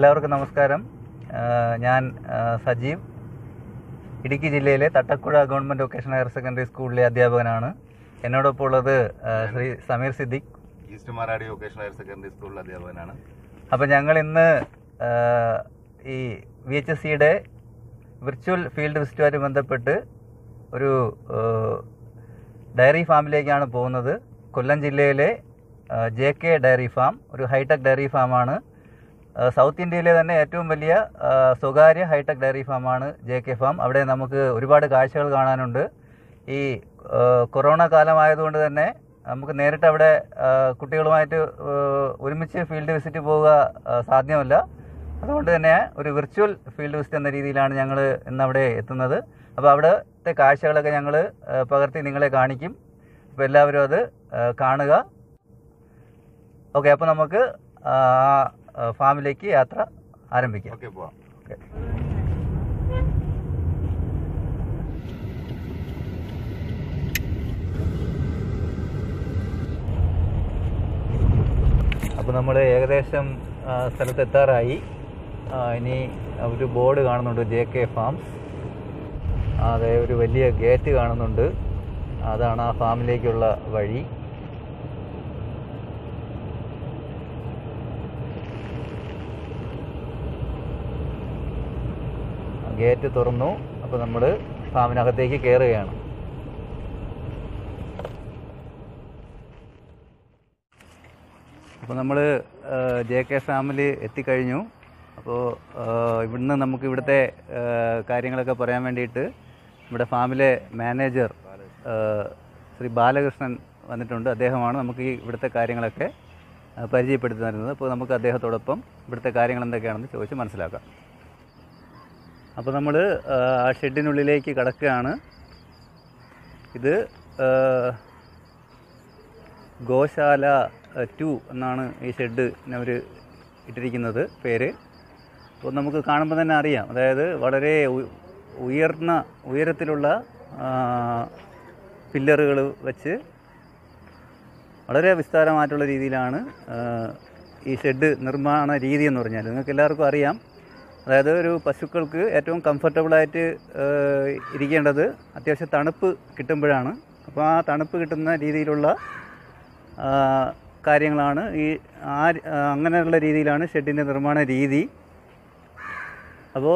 എല്ലാവർക്കും നമസ്കാരം ആ, ഞാൻ ആ, സജീവ് ഇടുക്കി ജില്ലയിലെ Thattakuzha government vocational higher secondary സ്കൂളിലെ അധ്യാപകനാണ് എന്നോടൊപ്പം ഉള്ളത് ആ, Shri Sameer Siddique east Maradi vocational higher secondary സ്കൂളിലെ അധ്യാപകനാണ് അപ്പം ഞങ്ങൾ ഇന്ന് ആ, ഈ വി എച്ച് എസ് സിയുടെ വിർച്വൽ ഫീൽഡ് വിസിറ്റുമായി ബന്ധപ്പെട്ട് ഒരു ആ, ഡയറി ഫാമിലേക്കാണ് പോകുന്നത് കൊല്ലം ജില്ലയിലെ ജെ കെ ഡയറി ഫാം ഒരു ഹൈടെക് ഡയറി ഫാമാണ് ആ, സൗത്ത് ഇന്ത്യയിലെ തന്നെ ഏറ്റവും വലിയ ആ, സ്വകാര്യ ഹൈടെക് ഡയറി ഫാമാണ് ജെ കെ ഫാം അവിടെ നമുക്ക് ഒരുപാട് കാഴ്ചകൾ കാണാനുണ്ട് ഈ ആ, കൊറോണ കാലമായതുകൊണ്ട് തന്നെ നമുക്ക് നേരിട്ട് അവിടെ ആ, കുട്ടികളുമായിട്ട് ആ, ഒരുമിച്ച് ഫീൽഡ് വിസിറ്റ് പോവുക ആ, സാധ്യമല്ല അതുകൊണ്ട് തന്നെ ഒരു വിർച്വൽ ഫീൽഡ് വിസിറ്റ് എന്ന രീതിയിലാണ് ഞങ്ങൾ ഇന്ന് അവിടെ എത്തുന്നത് അപ്പോൾ അവിടുത്തെ കാഴ്ചകളൊക്കെ ഞങ്ങൾ പകർത്തി നിങ്ങളെ കാണിക്കും അപ്പോൾ എല്ലാവരും അത് ആ, കാണുക ഓക്കെ അപ്പോൾ നമുക്ക് ആ ആ, ഫാമിലേക്ക് യാത്ര ആരംഭിക്കാം ഓക്കെ പോവാം ഓക്കെ അപ്പോൾ നമ്മൾ ഏകദേശം ആ, സ്ഥലത്ത് എത്താറായി ആ, ഇനി ഒരു ബോർഡ് കാണുന്നുണ്ട് ജെ കെ ഫാംസ് അതെ ഒരു വലിയ ഗേറ്റ് കാണുന്നുണ്ട് അതാണ് ആ ഫാമിലേക്കുള്ള വഴി ഗേറ്റ് തുറന്നു അപ്പോൾ നമ്മൾ ഫാമിനകത്തേക്ക് കയറുകയാണ് അപ്പോൾ നമ്മൾ ജെ കെ ഫാമിൽ എത്തിക്കഴിഞ്ഞു അപ്പോൾ ഇവിടുന്ന് നമുക്ക് ഇവിടുത്തെ ആ, കാര്യങ്ങളൊക്കെ പറയാൻ വേണ്ടിയിട്ട് ഇവിടെ ഫാമിലെ മാനേജർ ആ, ശ്രീ ബാലകൃഷ്ണൻ വന്നിട്ടുണ്ട് അദ്ദേഹമാണ് നമുക്ക് ഈ ഇവിടുത്തെ കാര്യങ്ങളൊക്കെ ആ, പരിചയപ്പെടുത്തി തരുന്നത് അപ്പോൾ നമുക്ക് അദ്ദേഹത്തോടൊപ്പം ഇവിടുത്തെ കാര്യങ്ങൾ എന്തൊക്കെയാണെന്ന് ചോദിച്ച് മനസ്സിലാക്കാം അപ്പോൾ നമ്മൾ ആ ഷെഡിനുള്ളിലേക്ക് കടക്കുകയാണ് ഇത് ആ, ഗോശാല ടു എന്നാണ് ഈ ഷെഡ് അവർ ഇട്ടിരിക്കുന്നത് പേര് അപ്പോൾ നമുക്ക് കാണുമ്പോൾ തന്നെ അറിയാം അതായത് വളരെ ഉ- ഉയർന്ന ഉയരത്തിലുള്ള പില്ലറുകൾ വെച്ച് വളരെ വിസ്താരമായിട്ടുള്ള രീതിയിലാണ് ആ, ഈ ഷെഡ് നിർമ്മാണ രീതി എന്ന് പറഞ്ഞാൽ നിങ്ങൾക്ക് എല്ലാവർക്കും അറിയാം അതായത് ഒരു പശുക്കൾക്ക് ഏറ്റവും കംഫർട്ടബിളായിട്ട് ഇരിക്കേണ്ടത് അത്യാവശ്യം തണുപ്പ് കിട്ടുമ്പോഴാണ് അപ്പോൾ ആ തണുപ്പ് കിട്ടുന്ന രീതിയിലുള്ള ആ, കാര്യങ്ങളാണ് ഈ ആ ആ, അങ്ങനെയുള്ള രീതിയിലാണ് ഷെഡിൻ്റെ നിർമ്മാണ രീതി അപ്പോൾ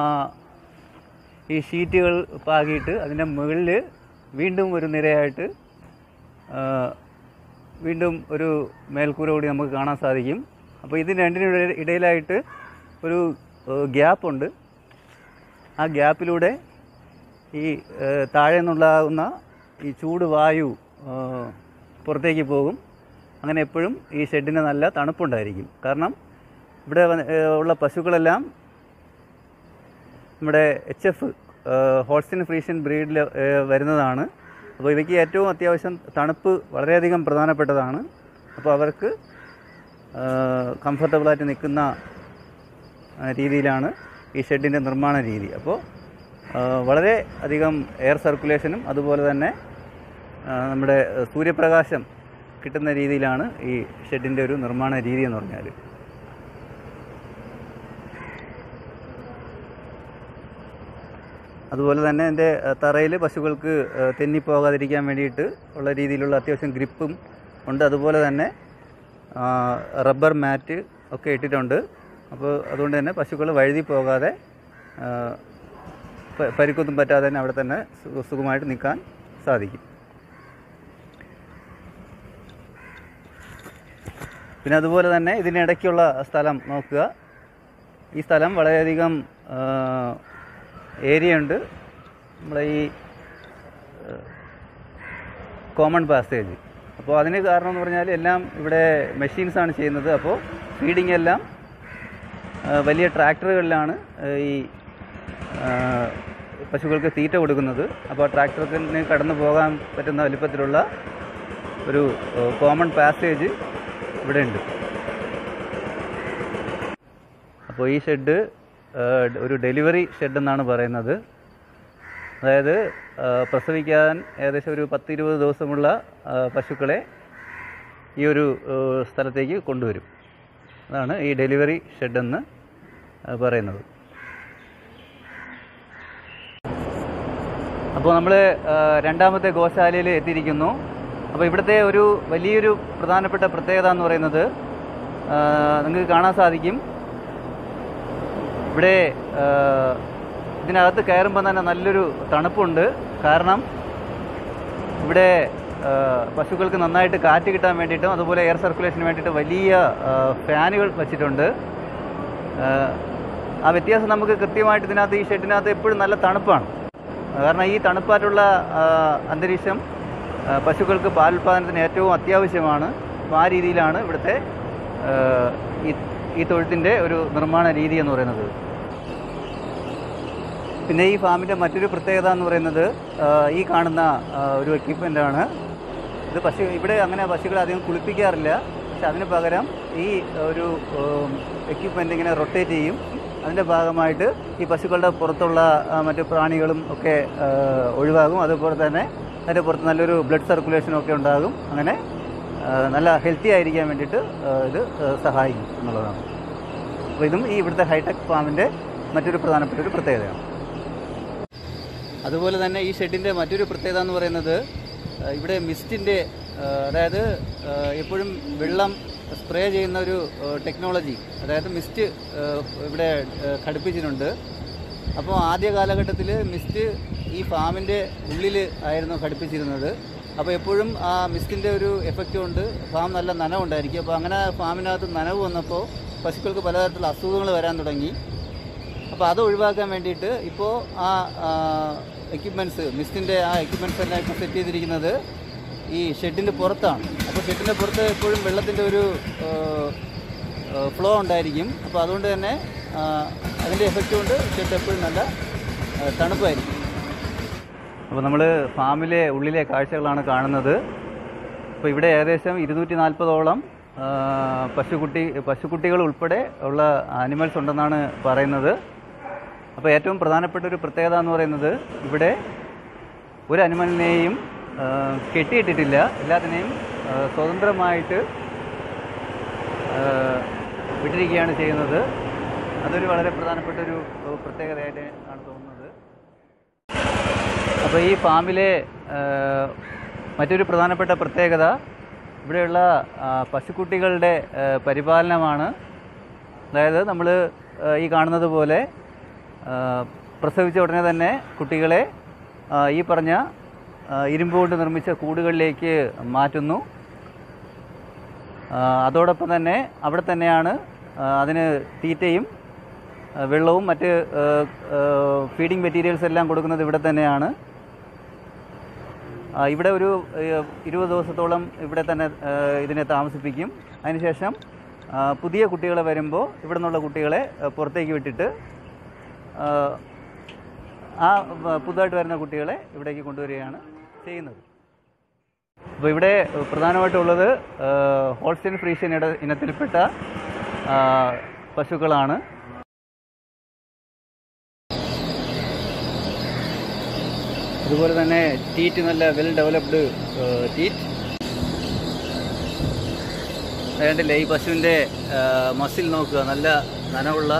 ഈ ഷീറ്റുകൾ പാകിയിട്ട് അതിൻ്റെ മുകളിൽ വീണ്ടും ഒരു നിരയായിട്ട് ആ, വീണ്ടും ഒരു മേൽക്കൂര കൂടി നമുക്ക് കാണാൻ സാധിക്കും അപ്പോൾ ഇതിന് രണ്ടിനും ഇടയിൽ- ഇടയിലായിട്ട് ഒരു ഗ്യാപ്പ് ഉണ്ട് ആ ഗ്യാപ്പിലൂടെ ഈ ആ, താഴെ നിന്നുണ്ടാകുന്ന ഈ ചൂട് വായു ആ, പുറത്തേക്ക് പോകും അങ്ങനെ എപ്പോഴും ഈ ഷെഡിന് നല്ല തണുപ്പുണ്ടായിരിക്കും കാരണം ഇവിടെ വന്ന്- ഏ, ഉള്ള പശുക്കളെല്ലാം നമ്മുടെ എച്ച് എഫ് ഹോൾസ്റ്റിൻ ഫ്രീഷ്യൻ ബ്രീഡിൽ വരുന്നതാണ് അപ്പോൾ ഇവയ്ക്ക് ഏറ്റവും അത്യാവശ്യം തണുപ്പ് വളരെയധികം പ്രധാനപ്പെട്ടതാണ് അപ്പോൾ അവർക്ക് കംഫർട്ടബിളായിട്ട് നിൽക്കുന്ന ആ, രീതിയിലാണ് ഈ ഷെഡിൻ്റെ നിർമ്മാണ രീതി അപ്പോൾ ആ, വളരെ അധികം എയർ സർക്കുലേഷനും അതുപോലെ തന്നെ ആ, നമ്മുടെ സൂര്യപ്രകാശം കിട്ടുന്ന രീതിയിലാണ് ഈ ഷെഡിൻ്റെ ഒരു നിർമ്മാണ രീതി എന്ന് പറഞ്ഞാൽ അതുപോലെ തന്നെ എൻ്റെ തറയിൽ പശുക്കൾക്ക് ആ, തെന്നിപ്പോകാതിരിക്കാൻ വേണ്ടിയിട്ട് ഉള്ള രീതിയിലുള്ള അത്യാവശ്യം ഗ്രിപ്പും ഉണ്ട് അതുപോലെ തന്നെ ആ, റബ്ബർ മാറ്റ് ഒക്കെ ഇട്ടിട്ടുണ്ട് അപ്പോൾ അതുകൊണ്ട് തന്നെ പശുക്കൾ വഴുതി പോകാതെ ആ, പ- പരിക്കൊന്നും പറ്റാതെ തന്നെ അവിടെ തന്നെ സു- സുഖമായിട്ട് നിൽക്കാൻ സാധിക്കും പിന്നെ അതുപോലെ തന്നെ ഇതിനിടയ്ക്കുള്ള സ്ഥലം നോക്കുക ഈ സ്ഥലം വളരെയധികം ഏരിയ ഉണ്ട് നമ്മളെ ഈ കോമൺ പാസേജ് അപ്പോൾ അതിന് കാരണം എന്ന് പറഞ്ഞാൽ എല്ലാം ഇവിടെ മെഷീൻസാണ് ചെയ്യുന്നത് അപ്പോൾ ഫീഡിംഗ് എല്ലാം ആ, വലിയ ട്രാക്ടറുകളിലാണ് ആ, ഈ ആ, പശുക്കൾക്ക് തീറ്റ കൊടുക്കുന്നത് അപ്പോൾ ട്രാക്ടറിന് കടന്നു പോകാൻ പറ്റുന്ന വലിപ്പത്തിലുള്ള ഒരു കോമൺ പാസേജ് ഇവിടെ ഉണ്ട് അപ്പോൾ ഈ ഷെഡ് ഒരു ഡെലിവറി ഷെഡ് എന്നാണ് പറയുന്നത് അതായത് ആ, പ്രസവിക്കാൻ ഏകദേശം ഒരു പത്ത് ഇരുപത് ദിവസമുള്ള ആ, പശുക്കളെ ഈ ഒരു ആ, സ്ഥലത്തേക്ക് കൊണ്ടുവരും അതാണ് ഈ ഡെലിവറി ഷെഡെന്ന് ആ, പറയുന്നത് അപ്പോൾ നമ്മൾ രണ്ടാമത്തെ ഗോശാലയിൽ എത്തിയിരിക്കുന്നു അപ്പോൾ ഇവിടുത്തെ ഒരു വലിയൊരു പ്രധാനപ്പെട്ട പ്രത്യേകത എന്ന് പറയുന്നത് ആ, നിങ്ങൾക്ക് കാണാൻ സാധിക്കും ഇവിടെ ആ, ഇതിനകത്ത് കയറുമ്പോൾ തന്നെ നല്ലൊരു തണുപ്പുണ്ട് കാരണം ഇവിടെ ആ, പശുക്കൾക്ക് നന്നായിട്ട് കാറ്റ് കിട്ടാൻ വേണ്ടിയിട്ടും അതുപോലെ എയർ സർക്കുലേഷന് വേണ്ടിയിട്ട് വലിയ ആ, ഫാനുകൾ വച്ചിട്ടുണ്ട് ആ, ആ വ്യത്യാസം നമുക്ക് കൃത്യമായിട്ട് ഇതിനകത്ത് ഈ ഷെഡിനകത്ത് എപ്പോഴും നല്ല തണുപ്പാണ് കാരണം ഈ തണുപ്പായിട്ടുള്ള ആ, അന്തരീക്ഷം ആ, പശുക്കൾക്ക് പാലുൽപാദനത്തിന് ഏറ്റവും അത്യാവശ്യമാണ് അപ്പോൾ ആ രീതിയിലാണ് ഇവിടുത്തെ ആ, ഈ ഈ തൊഴുത്തിൻ്റെ ഒരു നിർമ്മാണ രീതി എന്ന് പറയുന്നത് പിന്നെ ഈ ഫാമിൻ്റെ മറ്റൊരു പ്രത്യേകത എന്ന് പറയുന്നത് ആ, ഈ കാണുന്ന ആ, ഒരു എക്യുപ്മെൻ്റ് ആണ് ഇത് പശു ഇവിടെ അങ്ങനെ പശുക്കളെ അധികം കുളിപ്പിക്കാറില്ല പക്ഷെ അതിന് പകരം ഈ ഒരു എക്യുപ്മെൻ്റ് ഇങ്ങനെ റൊട്ടേറ്റ് ചെയ്യും അതിൻ്റെ ഭാഗമായിട്ട് ഈ പശുക്കളുടെ പുറത്തുള്ള ആ, മറ്റു പ്രാണികളും ഒക്കെ ആ, ഒഴിവാകും അതുപോലെ തന്നെ അതിൻ്റെ പുറത്ത് നല്ലൊരു ബ്ലഡ് സർക്കുലേഷനും ഒക്കെ ഉണ്ടാകും അങ്ങനെ ആ, നല്ല ഹെൽത്തി ആയിരിക്കാൻ വേണ്ടിയിട്ട് ആ, ഇത് ആ, സഹായിക്കും എന്നുള്ളതാണ് അപ്പോൾ ഇതും ഈ ഇവിടുത്തെ ഹൈടെക് ഫാമിൻ്റെ മറ്റൊരു പ്രധാനപ്പെട്ട ഒരു പ്രത്യേകതയാണ് അതുപോലെ തന്നെ ഈ ഷെഡിൻ്റെ മറ്റൊരു പ്രത്യേകത എന്ന് പറയുന്നത് ആ, ഇവിടെ മിസ്റ്റിൻ്റെ അതായത് ആ, എപ്പോഴും വെള്ളം സ്പ്രേ ചെയ്യുന്ന ഒരു ടെക്നോളജി അതായത് മിസ്റ്റ് ആ, ഇവിടെ ആ, ഘടിപ്പിച്ചിട്ടുണ്ട് അപ്പോൾ ആദ്യ കാലഘട്ടത്തിൽ മിസ്റ്റ് ഈ ഫാമിൻ്റെ ഉള്ളിൽ ആയിരുന്നു ഘടിപ്പിച്ചിരുന്നത് അപ്പോൾ എപ്പോഴും ആ മിസ്റ്റിൻ്റെ ഒരു എഫക്റ്റ് കൊണ്ട് ഫാം നല്ല നനവുണ്ടായിരിക്കും അപ്പോൾ അങ്ങനെ ഫാമിനകത്ത് നനവ് വന്നപ്പോൾ പശുക്കൾക്ക് പലതരത്തിലുള്ള അസുഖങ്ങൾ വരാൻ തുടങ്ങി അപ്പോൾ അത് ഒഴിവാക്കാൻ വേണ്ടിയിട്ട് ഇപ്പോൾ ആ എക്യുപ്മെൻറ്റ്സ് മിസ്റ്റിൻ്റെ ആ എക്യുപ്മെൻറ്റ്സ് എല്ലാം ഇപ്പോൾ സെറ്റ് ചെയ്തിരിക്കുന്നത് ഈ ഷെഡിൻ്റെ പുറത്താണ് അപ്പോൾ ഷെഡിൻ്റെ പുറത്ത് എപ്പോഴും വെള്ളത്തിൻ്റെ ഒരു ഫ്ലോ ഉണ്ടായിരിക്കും അപ്പോൾ അതുകൊണ്ട് തന്നെ ആ, അതിൻ്റെ എഫക്റ്റ് കൊണ്ട് ഷെഡ് എപ്പോഴും നല്ല ആ, തണുപ്പായിരിക്കും അപ്പോൾ നമ്മൾ ഫാമിലെ ഉള്ളിലെ കാഴ്ചകളാണ് കാണുന്നത് അപ്പോൾ ഇവിടെ ഏകദേശം ഇരുന്നൂറ്റി നാൽപ്പതോളം പശുക്കുട്ടി പശുക്കുട്ടികൾ ഉൾപ്പെടെ ഉള്ള ആനിമൽസ് ഉണ്ടെന്നാണ് പറയുന്നത് അപ്പോൾ ഏറ്റവും പ്രധാനപ്പെട്ട ഒരു പ്രത്യേകത എന്ന് പറയുന്നത് ഇവിടെ ഒരു അനിമലിനെയും ആ, കെട്ടിയിട്ടിട്ടില്ല എല്ലാത്തിനെയും ആ, സ്വതന്ത്രമായിട്ട് ആ, വിട്ടിരിക്കുകയാണ് ചെയ്യുന്നത് അതൊരു വളരെ പ്രധാനപ്പെട്ട ഒരു ആ, പ്രത്യേകതയായിട്ട് ആണ് തോന്നുന്നത് അപ്പോൾ ഈ ഫാമിലെ ആ, മറ്റൊരു പ്രധാനപ്പെട്ട പ്രത്യേകത ഇവിടെയുള്ള ആ, പശുക്കുട്ടികളുടെ ആ, പരിപാലനമാണ് അതായത് നമ്മൾ ഈ കാണുന്നത് പോലെ ആ, പ്രസവിച്ച ഉടനെ തന്നെ കുട്ടികളെ ആ, ഈ പറഞ്ഞ ആ, ഇരുമ്പ് കൊണ്ട് നിർമ്മിച്ച കൂടുകളിലേക്ക് മാറ്റുന്നു ആ, അതോടൊപ്പം തന്നെ അവിടെ തന്നെയാണ് ആ, അതിന് തീറ്റയും ആ, വെള്ളവും മറ്റ് ഫീഡിംഗ് മെറ്റീരിയൽസ് എല്ലാം കൊടുക്കുന്നത് ഇവിടെ തന്നെയാണ് ആ, ഇവിടെ ഒരു ഏഹ്, ഇരുപത് ദിവസത്തോളം ഇവിടെ തന്നെ ഏഹ്, ഇതിനെ താമസിപ്പിക്കും അതിനുശേഷം ആ, പുതിയ കുട്ടികളെ വരുമ്പോൾ ഇവിടെ നിന്നുള്ള കുട്ടികളെ ഏഹ്, പുറത്തേക്ക് വിട്ടിട്ട് ആ, ആ വ- പുതുതായിട്ട് വരുന്ന കുട്ടികളെ ഇവിടേക്ക് കൊണ്ടുവരികയാണ് ചെയ്യുന്നത് അപ്പോൾ ഇവിടെ പ്രധാനമായിട്ടുള്ളത് ഹോൾസ്റ്റൈൻ ഫ്രീഷ്യൻ ഇട ഇനത്തിൽപ്പെട്ട ആ, പശുക്കളാണ് അതുപോലെ തന്നെ ടീറ്റ് നല്ല വെൽ ഡെവലപ്ഡ് ടീറ്റ് വേണ്ടില്ല ഈ പശുവിൻ്റെ മസിൽ നോക്കുക നല്ല നനവുള്ള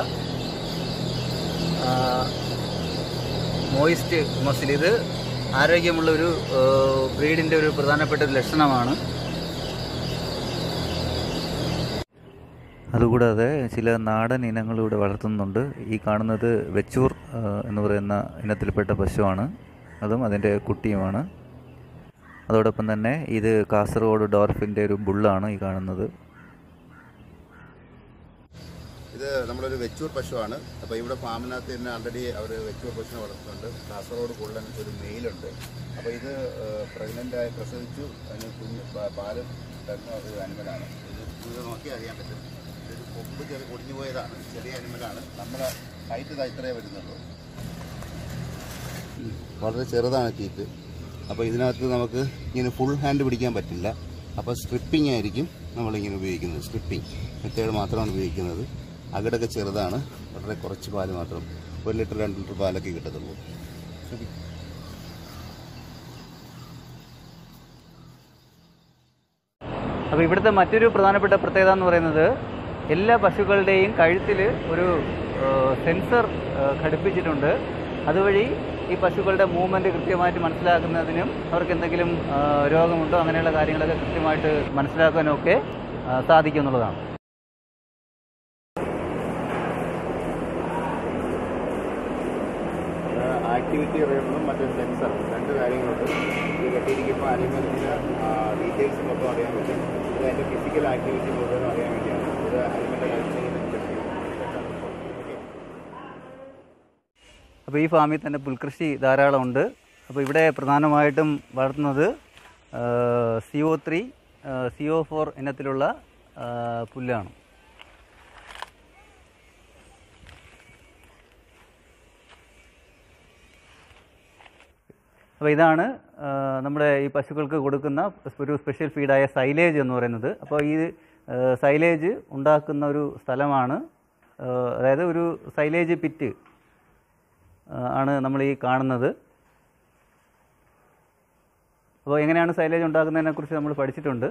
മോയിസ്റ്റ് മസിൽ ഇത് ആരോഗ്യമുള്ള ഒരു ബ്രീഡിൻ്റെ ഒരു പ്രധാനപ്പെട്ട ഒരു ലക്ഷണമാണ് അതുകൂടാതെ ചില നാടൻ ഇനങ്ങൾ ഇവിടെ വളർത്തുന്നുണ്ട് ഈ കാണുന്നത് വെച്ചൂർ ആ, എന്ന് പറയുന്ന ഇനത്തിൽപ്പെട്ട പശുവാണ് അതും അതിൻ്റെ കുട്ടിയുമാണ് അതോടൊപ്പം തന്നെ ഇത് കാസർഗോഡ് ഡോർഫിൻ്റെ ഒരു ബുള്ളാണ് ഈ കാണുന്നത് ഇത് നമ്മളൊരു വെച്ചൂർ പശുവാണ് അപ്പോൾ ഇവിടെ ഫാമിനകത്ത് തന്നെ ആൾറെഡി അവർ വെച്ചൂർ പശുവിനെ വളർത്തുന്നുണ്ട് കാസർഗോഡ് കുള്ളൻ ഒരു മെയിലുണ്ട് അപ്പോൾ ഇത് പ്രഗ്നൻ്റ് ആയി പ്രസവിച്ചു അതിന് കുഞ്ഞ് പാ- പാല് തരുന്ന ഒരു അനിമലാണ് ഇത് ഇത് നോക്കിയാൽ അറിയാൻ പറ്റും ഇതൊരു കൊമ്പ് ചെറിയ ഒടിഞ്ഞു പോയതാണ് ചെറിയ അനിമലാണ് നമ്മുടെ ഹൈറ്റ് ഇതാ ഇത്രയേ വരുന്നുള്ളൂ വളരെ ചെറുതാണ് ടീത്ത് അപ്പോൾ ഇതിനകത്ത് നമുക്ക് ഇങ്ങനെ ഫുൾ ഹാൻഡ് പിടിക്കാൻ പറ്റില്ല അപ്പോൾ സ്ട്രിപ്പിംഗ് ആയിരിക്കും നമ്മളിങ്ങനെ ഉപയോഗിക്കുന്നത് സ്ട്രിപ്പിംഗ് മെത്തേഡ് മാത്രമാണ് ഉപയോഗിക്കുന്നത് അകടൊക്കെ ചെറുതാണ് വളരെ കുറച്ച് പാല് മാത്രം ഒരു ലിറ്റർ രണ്ട് ലിറ്റർ പാലൊക്കെ കിട്ടത്തുള്ളൂ അപ്പോൾ ഇവിടുത്തെ മറ്റൊരു പ്രധാനപ്പെട്ട പ്രത്യേകത എന്ന് പറയുന്നത് എല്ലാ പശുക്കളുടെയും കഴുത്തിൽ ഒരു സെൻസർ ഘടിപ്പിച്ചിട്ടുണ്ട് അതുവഴി ഈ പശുക്കളുടെ മൂവ്മെൻറ്റ് കൃത്യമായിട്ട് മനസ്സിലാക്കുന്നതിനും അവർക്ക് എന്തെങ്കിലും ആ, രോഗമുണ്ടോ അങ്ങനെയുള്ള കാര്യങ്ങളൊക്കെ കൃത്യമായിട്ട് മനസ്സിലാക്കാനും ഒക്കെ ആ, സാധിക്കും എന്നുള്ളതാണ് ആക്ടിവിറ്റി അറിയണം മറ്റൊരു സെൻസർ രണ്ട് കാര്യങ്ങളുണ്ട് ഇത് കെട്ടിയിരിക്കുമ്പോൾ അനിമൽസിന് ഡീറ്റെയിൽസ് മൊത്തം അറിയാൻ പറ്റും ഇത് അതിൻ്റെ ഫിസിക്കൽ ആക്ടിവിറ്റി മുഴുവൻ അറിയാൻ വേണ്ടിയാണ് ഇത് അനിമലിൻ്റെ ലൈഫ് സ്റ്റൈൽ ചെക്ക് ചെയ്യും ഓക്കെ അപ്പോൾ ഈ ഫാമിൽ തന്നെ പുൽകൃഷി ധാരാളമുണ്ട് അപ്പോൾ ഇവിടെ പ്രധാനമായിട്ടും വളർത്തുന്നത് C O three C O four ഇനത്തിലുള്ള ആ, പുല്ലാണ് അപ്പോൾ ഇതാണ് ആ, നമ്മുടെ ഈ പശുക്കൾക്ക് കൊടുക്കുന്ന ഒരു സ്പെഷ്യൽ ഫീഡായ സൈലേജ് എന്ന് പറയുന്നത് അപ്പോൾ ഈ ആ, സൈലേജ് ഉണ്ടാക്കുന്ന ഒരു സ്ഥലമാണ് ആ, അതായത് ഒരു സൈലേജ് പിറ്റ് ആ, ആണ് നമ്മൾ ഈ കാണുന്നത് അപ്പോൾ എങ്ങനെയാണ് സൈലേജ് ഉണ്ടാക്കുന്നതിനെക്കുറിച്ച് നമ്മൾ പഠിച്ചിട്ടുണ്ട്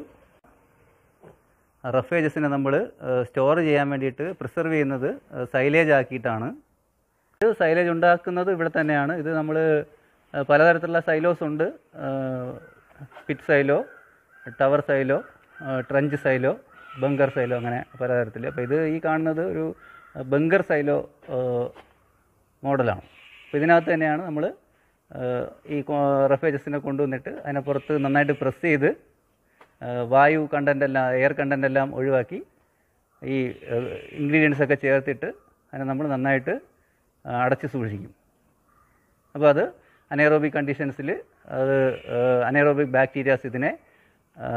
റഫേജസിനെ നമ്മൾ സ്റ്റോർ ചെയ്യാൻ വേണ്ടിയിട്ട് പ്രിസർവ് ചെയ്യുന്നത് സൈലേജ് ആക്കിയിട്ടാണ് ഇത് സൈലേജ് ഉണ്ടാക്കുന്നത് ഇവിടെ തന്നെയാണ് ഇത് നമ്മൾ പലതരത്തിലുള്ള സൈലോസ് ഉണ്ട് pit silo tower silo trench silo bunker silo അങ്ങനെ പലതരത്തിൽ അപ്പോൾ ഇത് ഈ കാണുന്നത് ഒരു ബങ്കർ സൈലോ മോഡലാണ് അപ്പോൾ ഇതിനകത്ത് തന്നെയാണ് നമ്മൾ ഈ റഫേജസിനെ കൊണ്ടുവന്നിട്ട് അതിനെ പുറത്ത് നന്നായിട്ട് പ്രസ് ചെയ്ത് ആ, വായു കണ്ടൻ്റ് എല്ലാം എയർ കണ്ടൻ്റ് എല്ലാം ഒഴിവാക്കി ഈ ഇൻഗ്രീഡിയൻസ് ഒക്കെ ചേർത്തിട്ട് അതിനെ നമ്മൾ നന്നായിട്ട് ആ, അടച്ച് സൂക്ഷിക്കും അപ്പോൾ അത് അനേറോബിക് കണ്ടീഷൻസിൽ അത് അനേറോബിക് ബാക്ടീരിയാസ് ഇതിനെ ആ,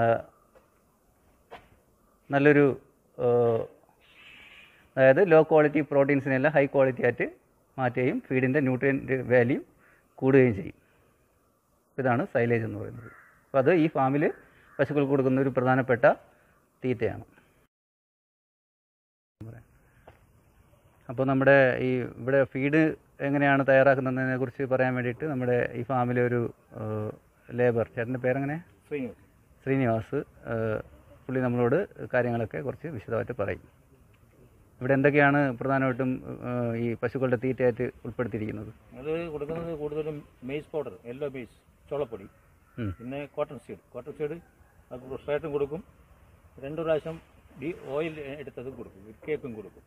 നല്ലൊരു ആ, അതായത് ലോ ക്വാളിറ്റി പ്രോട്ടീൻസിനെല്ലാം ഹൈ ക്വാളിറ്റി ആയിട്ട് മാറ്റുകയും ഫീഡിൻ്റെ ന്യൂട്രിയൻറ്റ് വാല്യൂ കൂടുകയും ചെയ്യും ഇതാണ് സൈലേജ് എന്ന് പറയുന്നത് അപ്പോൾ അത് ഈ ഫാമിൽ പശുക്കൾക്ക് കൊടുക്കുന്ന ഒരു പ്രധാനപ്പെട്ട തീറ്റയാണ് അപ്പോൾ നമ്മുടെ ഈ ഇവിടെ ഫീഡ് എങ്ങനെയാണ് തയ്യാറാക്കുന്നതിനെ കുറിച്ച് പറയാൻ വേണ്ടിയിട്ട് നമ്മുടെ ഈ ഫാമിലെ ഒരു ലേബർ ചേട്ടൻ്റെ പേരെങ്ങനെ ശ്രീനിവാസ് ഏഹ്, പുള്ളി നമ്മളോട് കാര്യങ്ങളൊക്കെ കുറച്ച് വിശദമായിട്ട് പറയും ഇവിടെ എന്തൊക്കെയാണ് പ്രധാനമായിട്ടും ഏഹ്, ഈ പശുക്കളുടെ തീറ്റയായിട്ട് ഉൾപ്പെടുത്തിയിരിക്കുന്നത് അത് കൊടുക്കുന്നത് കൂടുതലും മെയ്സ് പൗഡർ യെല്ലോ മെയ്സ് ചോളപ്പൊടി ഉം. പിന്നെ കോട്ടൺ സീഡ് കോട്ടൺ സീഡ് അത് ഫ്രഷായിട്ടും കൊടുക്കും രണ്ട് പ്രാവശ്യം ഡി ഓയിൽ എടുത്തതും കൊടുക്കും കേക്കും കൊടുക്കും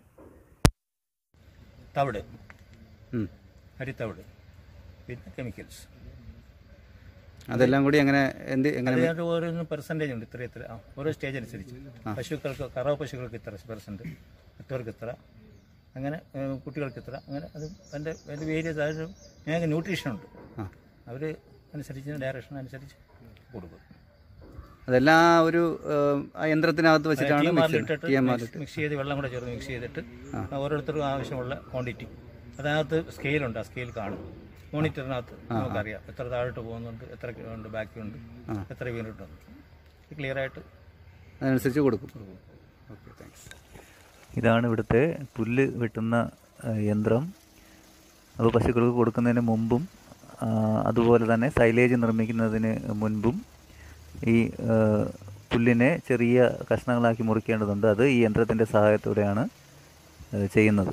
തവിട് ഉം. അരിത്തവിട് പിന്നെ കെമിക്കൽസ് അതെല്ലാം കൂടി എങ്ങനെ എന്ത് എങ്ങനെ അതിനകത്ത് ഓരോന്ന് പെർസെൻറ്റേജ് ഉണ്ട് ഇത്ര ഇത്ര ആ, ഓരോ സ്റ്റേജ് അനുസരിച്ച് പശുക്കൾക്ക് കറവ പശുക്കൾക്ക് ഇത്ര പെർസെൻറ്റ് മറ്റവർക്ക് ഇത്ര അങ്ങനെ ഏ, കുട്ടികൾക്ക് ഇത്ര അങ്ങനെ അത് അതിൻ്റെ അതിൻ്റെ വേരിയസ് അതിന് ഞങ്ങൾക്ക് ന്യൂട്രീഷൻ ഉണ്ട് ആ. അവർ അനുസരിച്ച് ഡയറക്ഷൻ അനുസരിച്ച് കൊടുക്കും അതെല്ലാം ആ ഒരു ഏഹ്, ആ യന്ത്രത്തിനകത്ത് വെച്ചിട്ടാണ് മിക്സ് ഇട്ടിട്ട് T M R mix mix ചെയ്ത് വെള്ളം കൂടെ ചേർത്ത് മിക്സ് ചെയ്തിട്ട് ഓരോരുത്തർക്കും ആവശ്യമുള്ള ക്വാണ്ടിറ്റി അതിനകത്ത് സ്കെയിലുണ്ട് ആ സ്കെയിൽ കാണും മോണിറ്ററിനകത്ത് നമുക്കറിയാം എത്ര താഴോട്ട് പോകുന്നുണ്ട് എത്ര ഉണ്ട് ബാക്കി ഉണ്ട് എത്ര വീണിട്ടുണ്ട് ക്ലിയർ ആയിട്ട് അതനുസരിച്ച് കൊടുക്കും ഓക്കെ താങ്ക്സ് ഇതാണ് ഇവിടുത്തെ പുല്ല് വെട്ടുന്ന ആ, യന്ത്രം അപ്പോൾ പശുക്കൾക്ക് കൊടുക്കുന്നതിന് മുമ്പും ആ, അതുപോലെ തന്നെ സൈലേജ് നിർമ്മിക്കുന്നതിന് മുൻപും ഈ ആ, പുല്ലിനെ ചെറിയ കഷ്ണങ്ങളാക്കി മുറിക്കേണ്ടതുണ്ട് അത് ഈ യന്ത്രത്തിൻ്റെ സഹായത്തോടെയാണ് ആ, ചെയ്യുന്നത്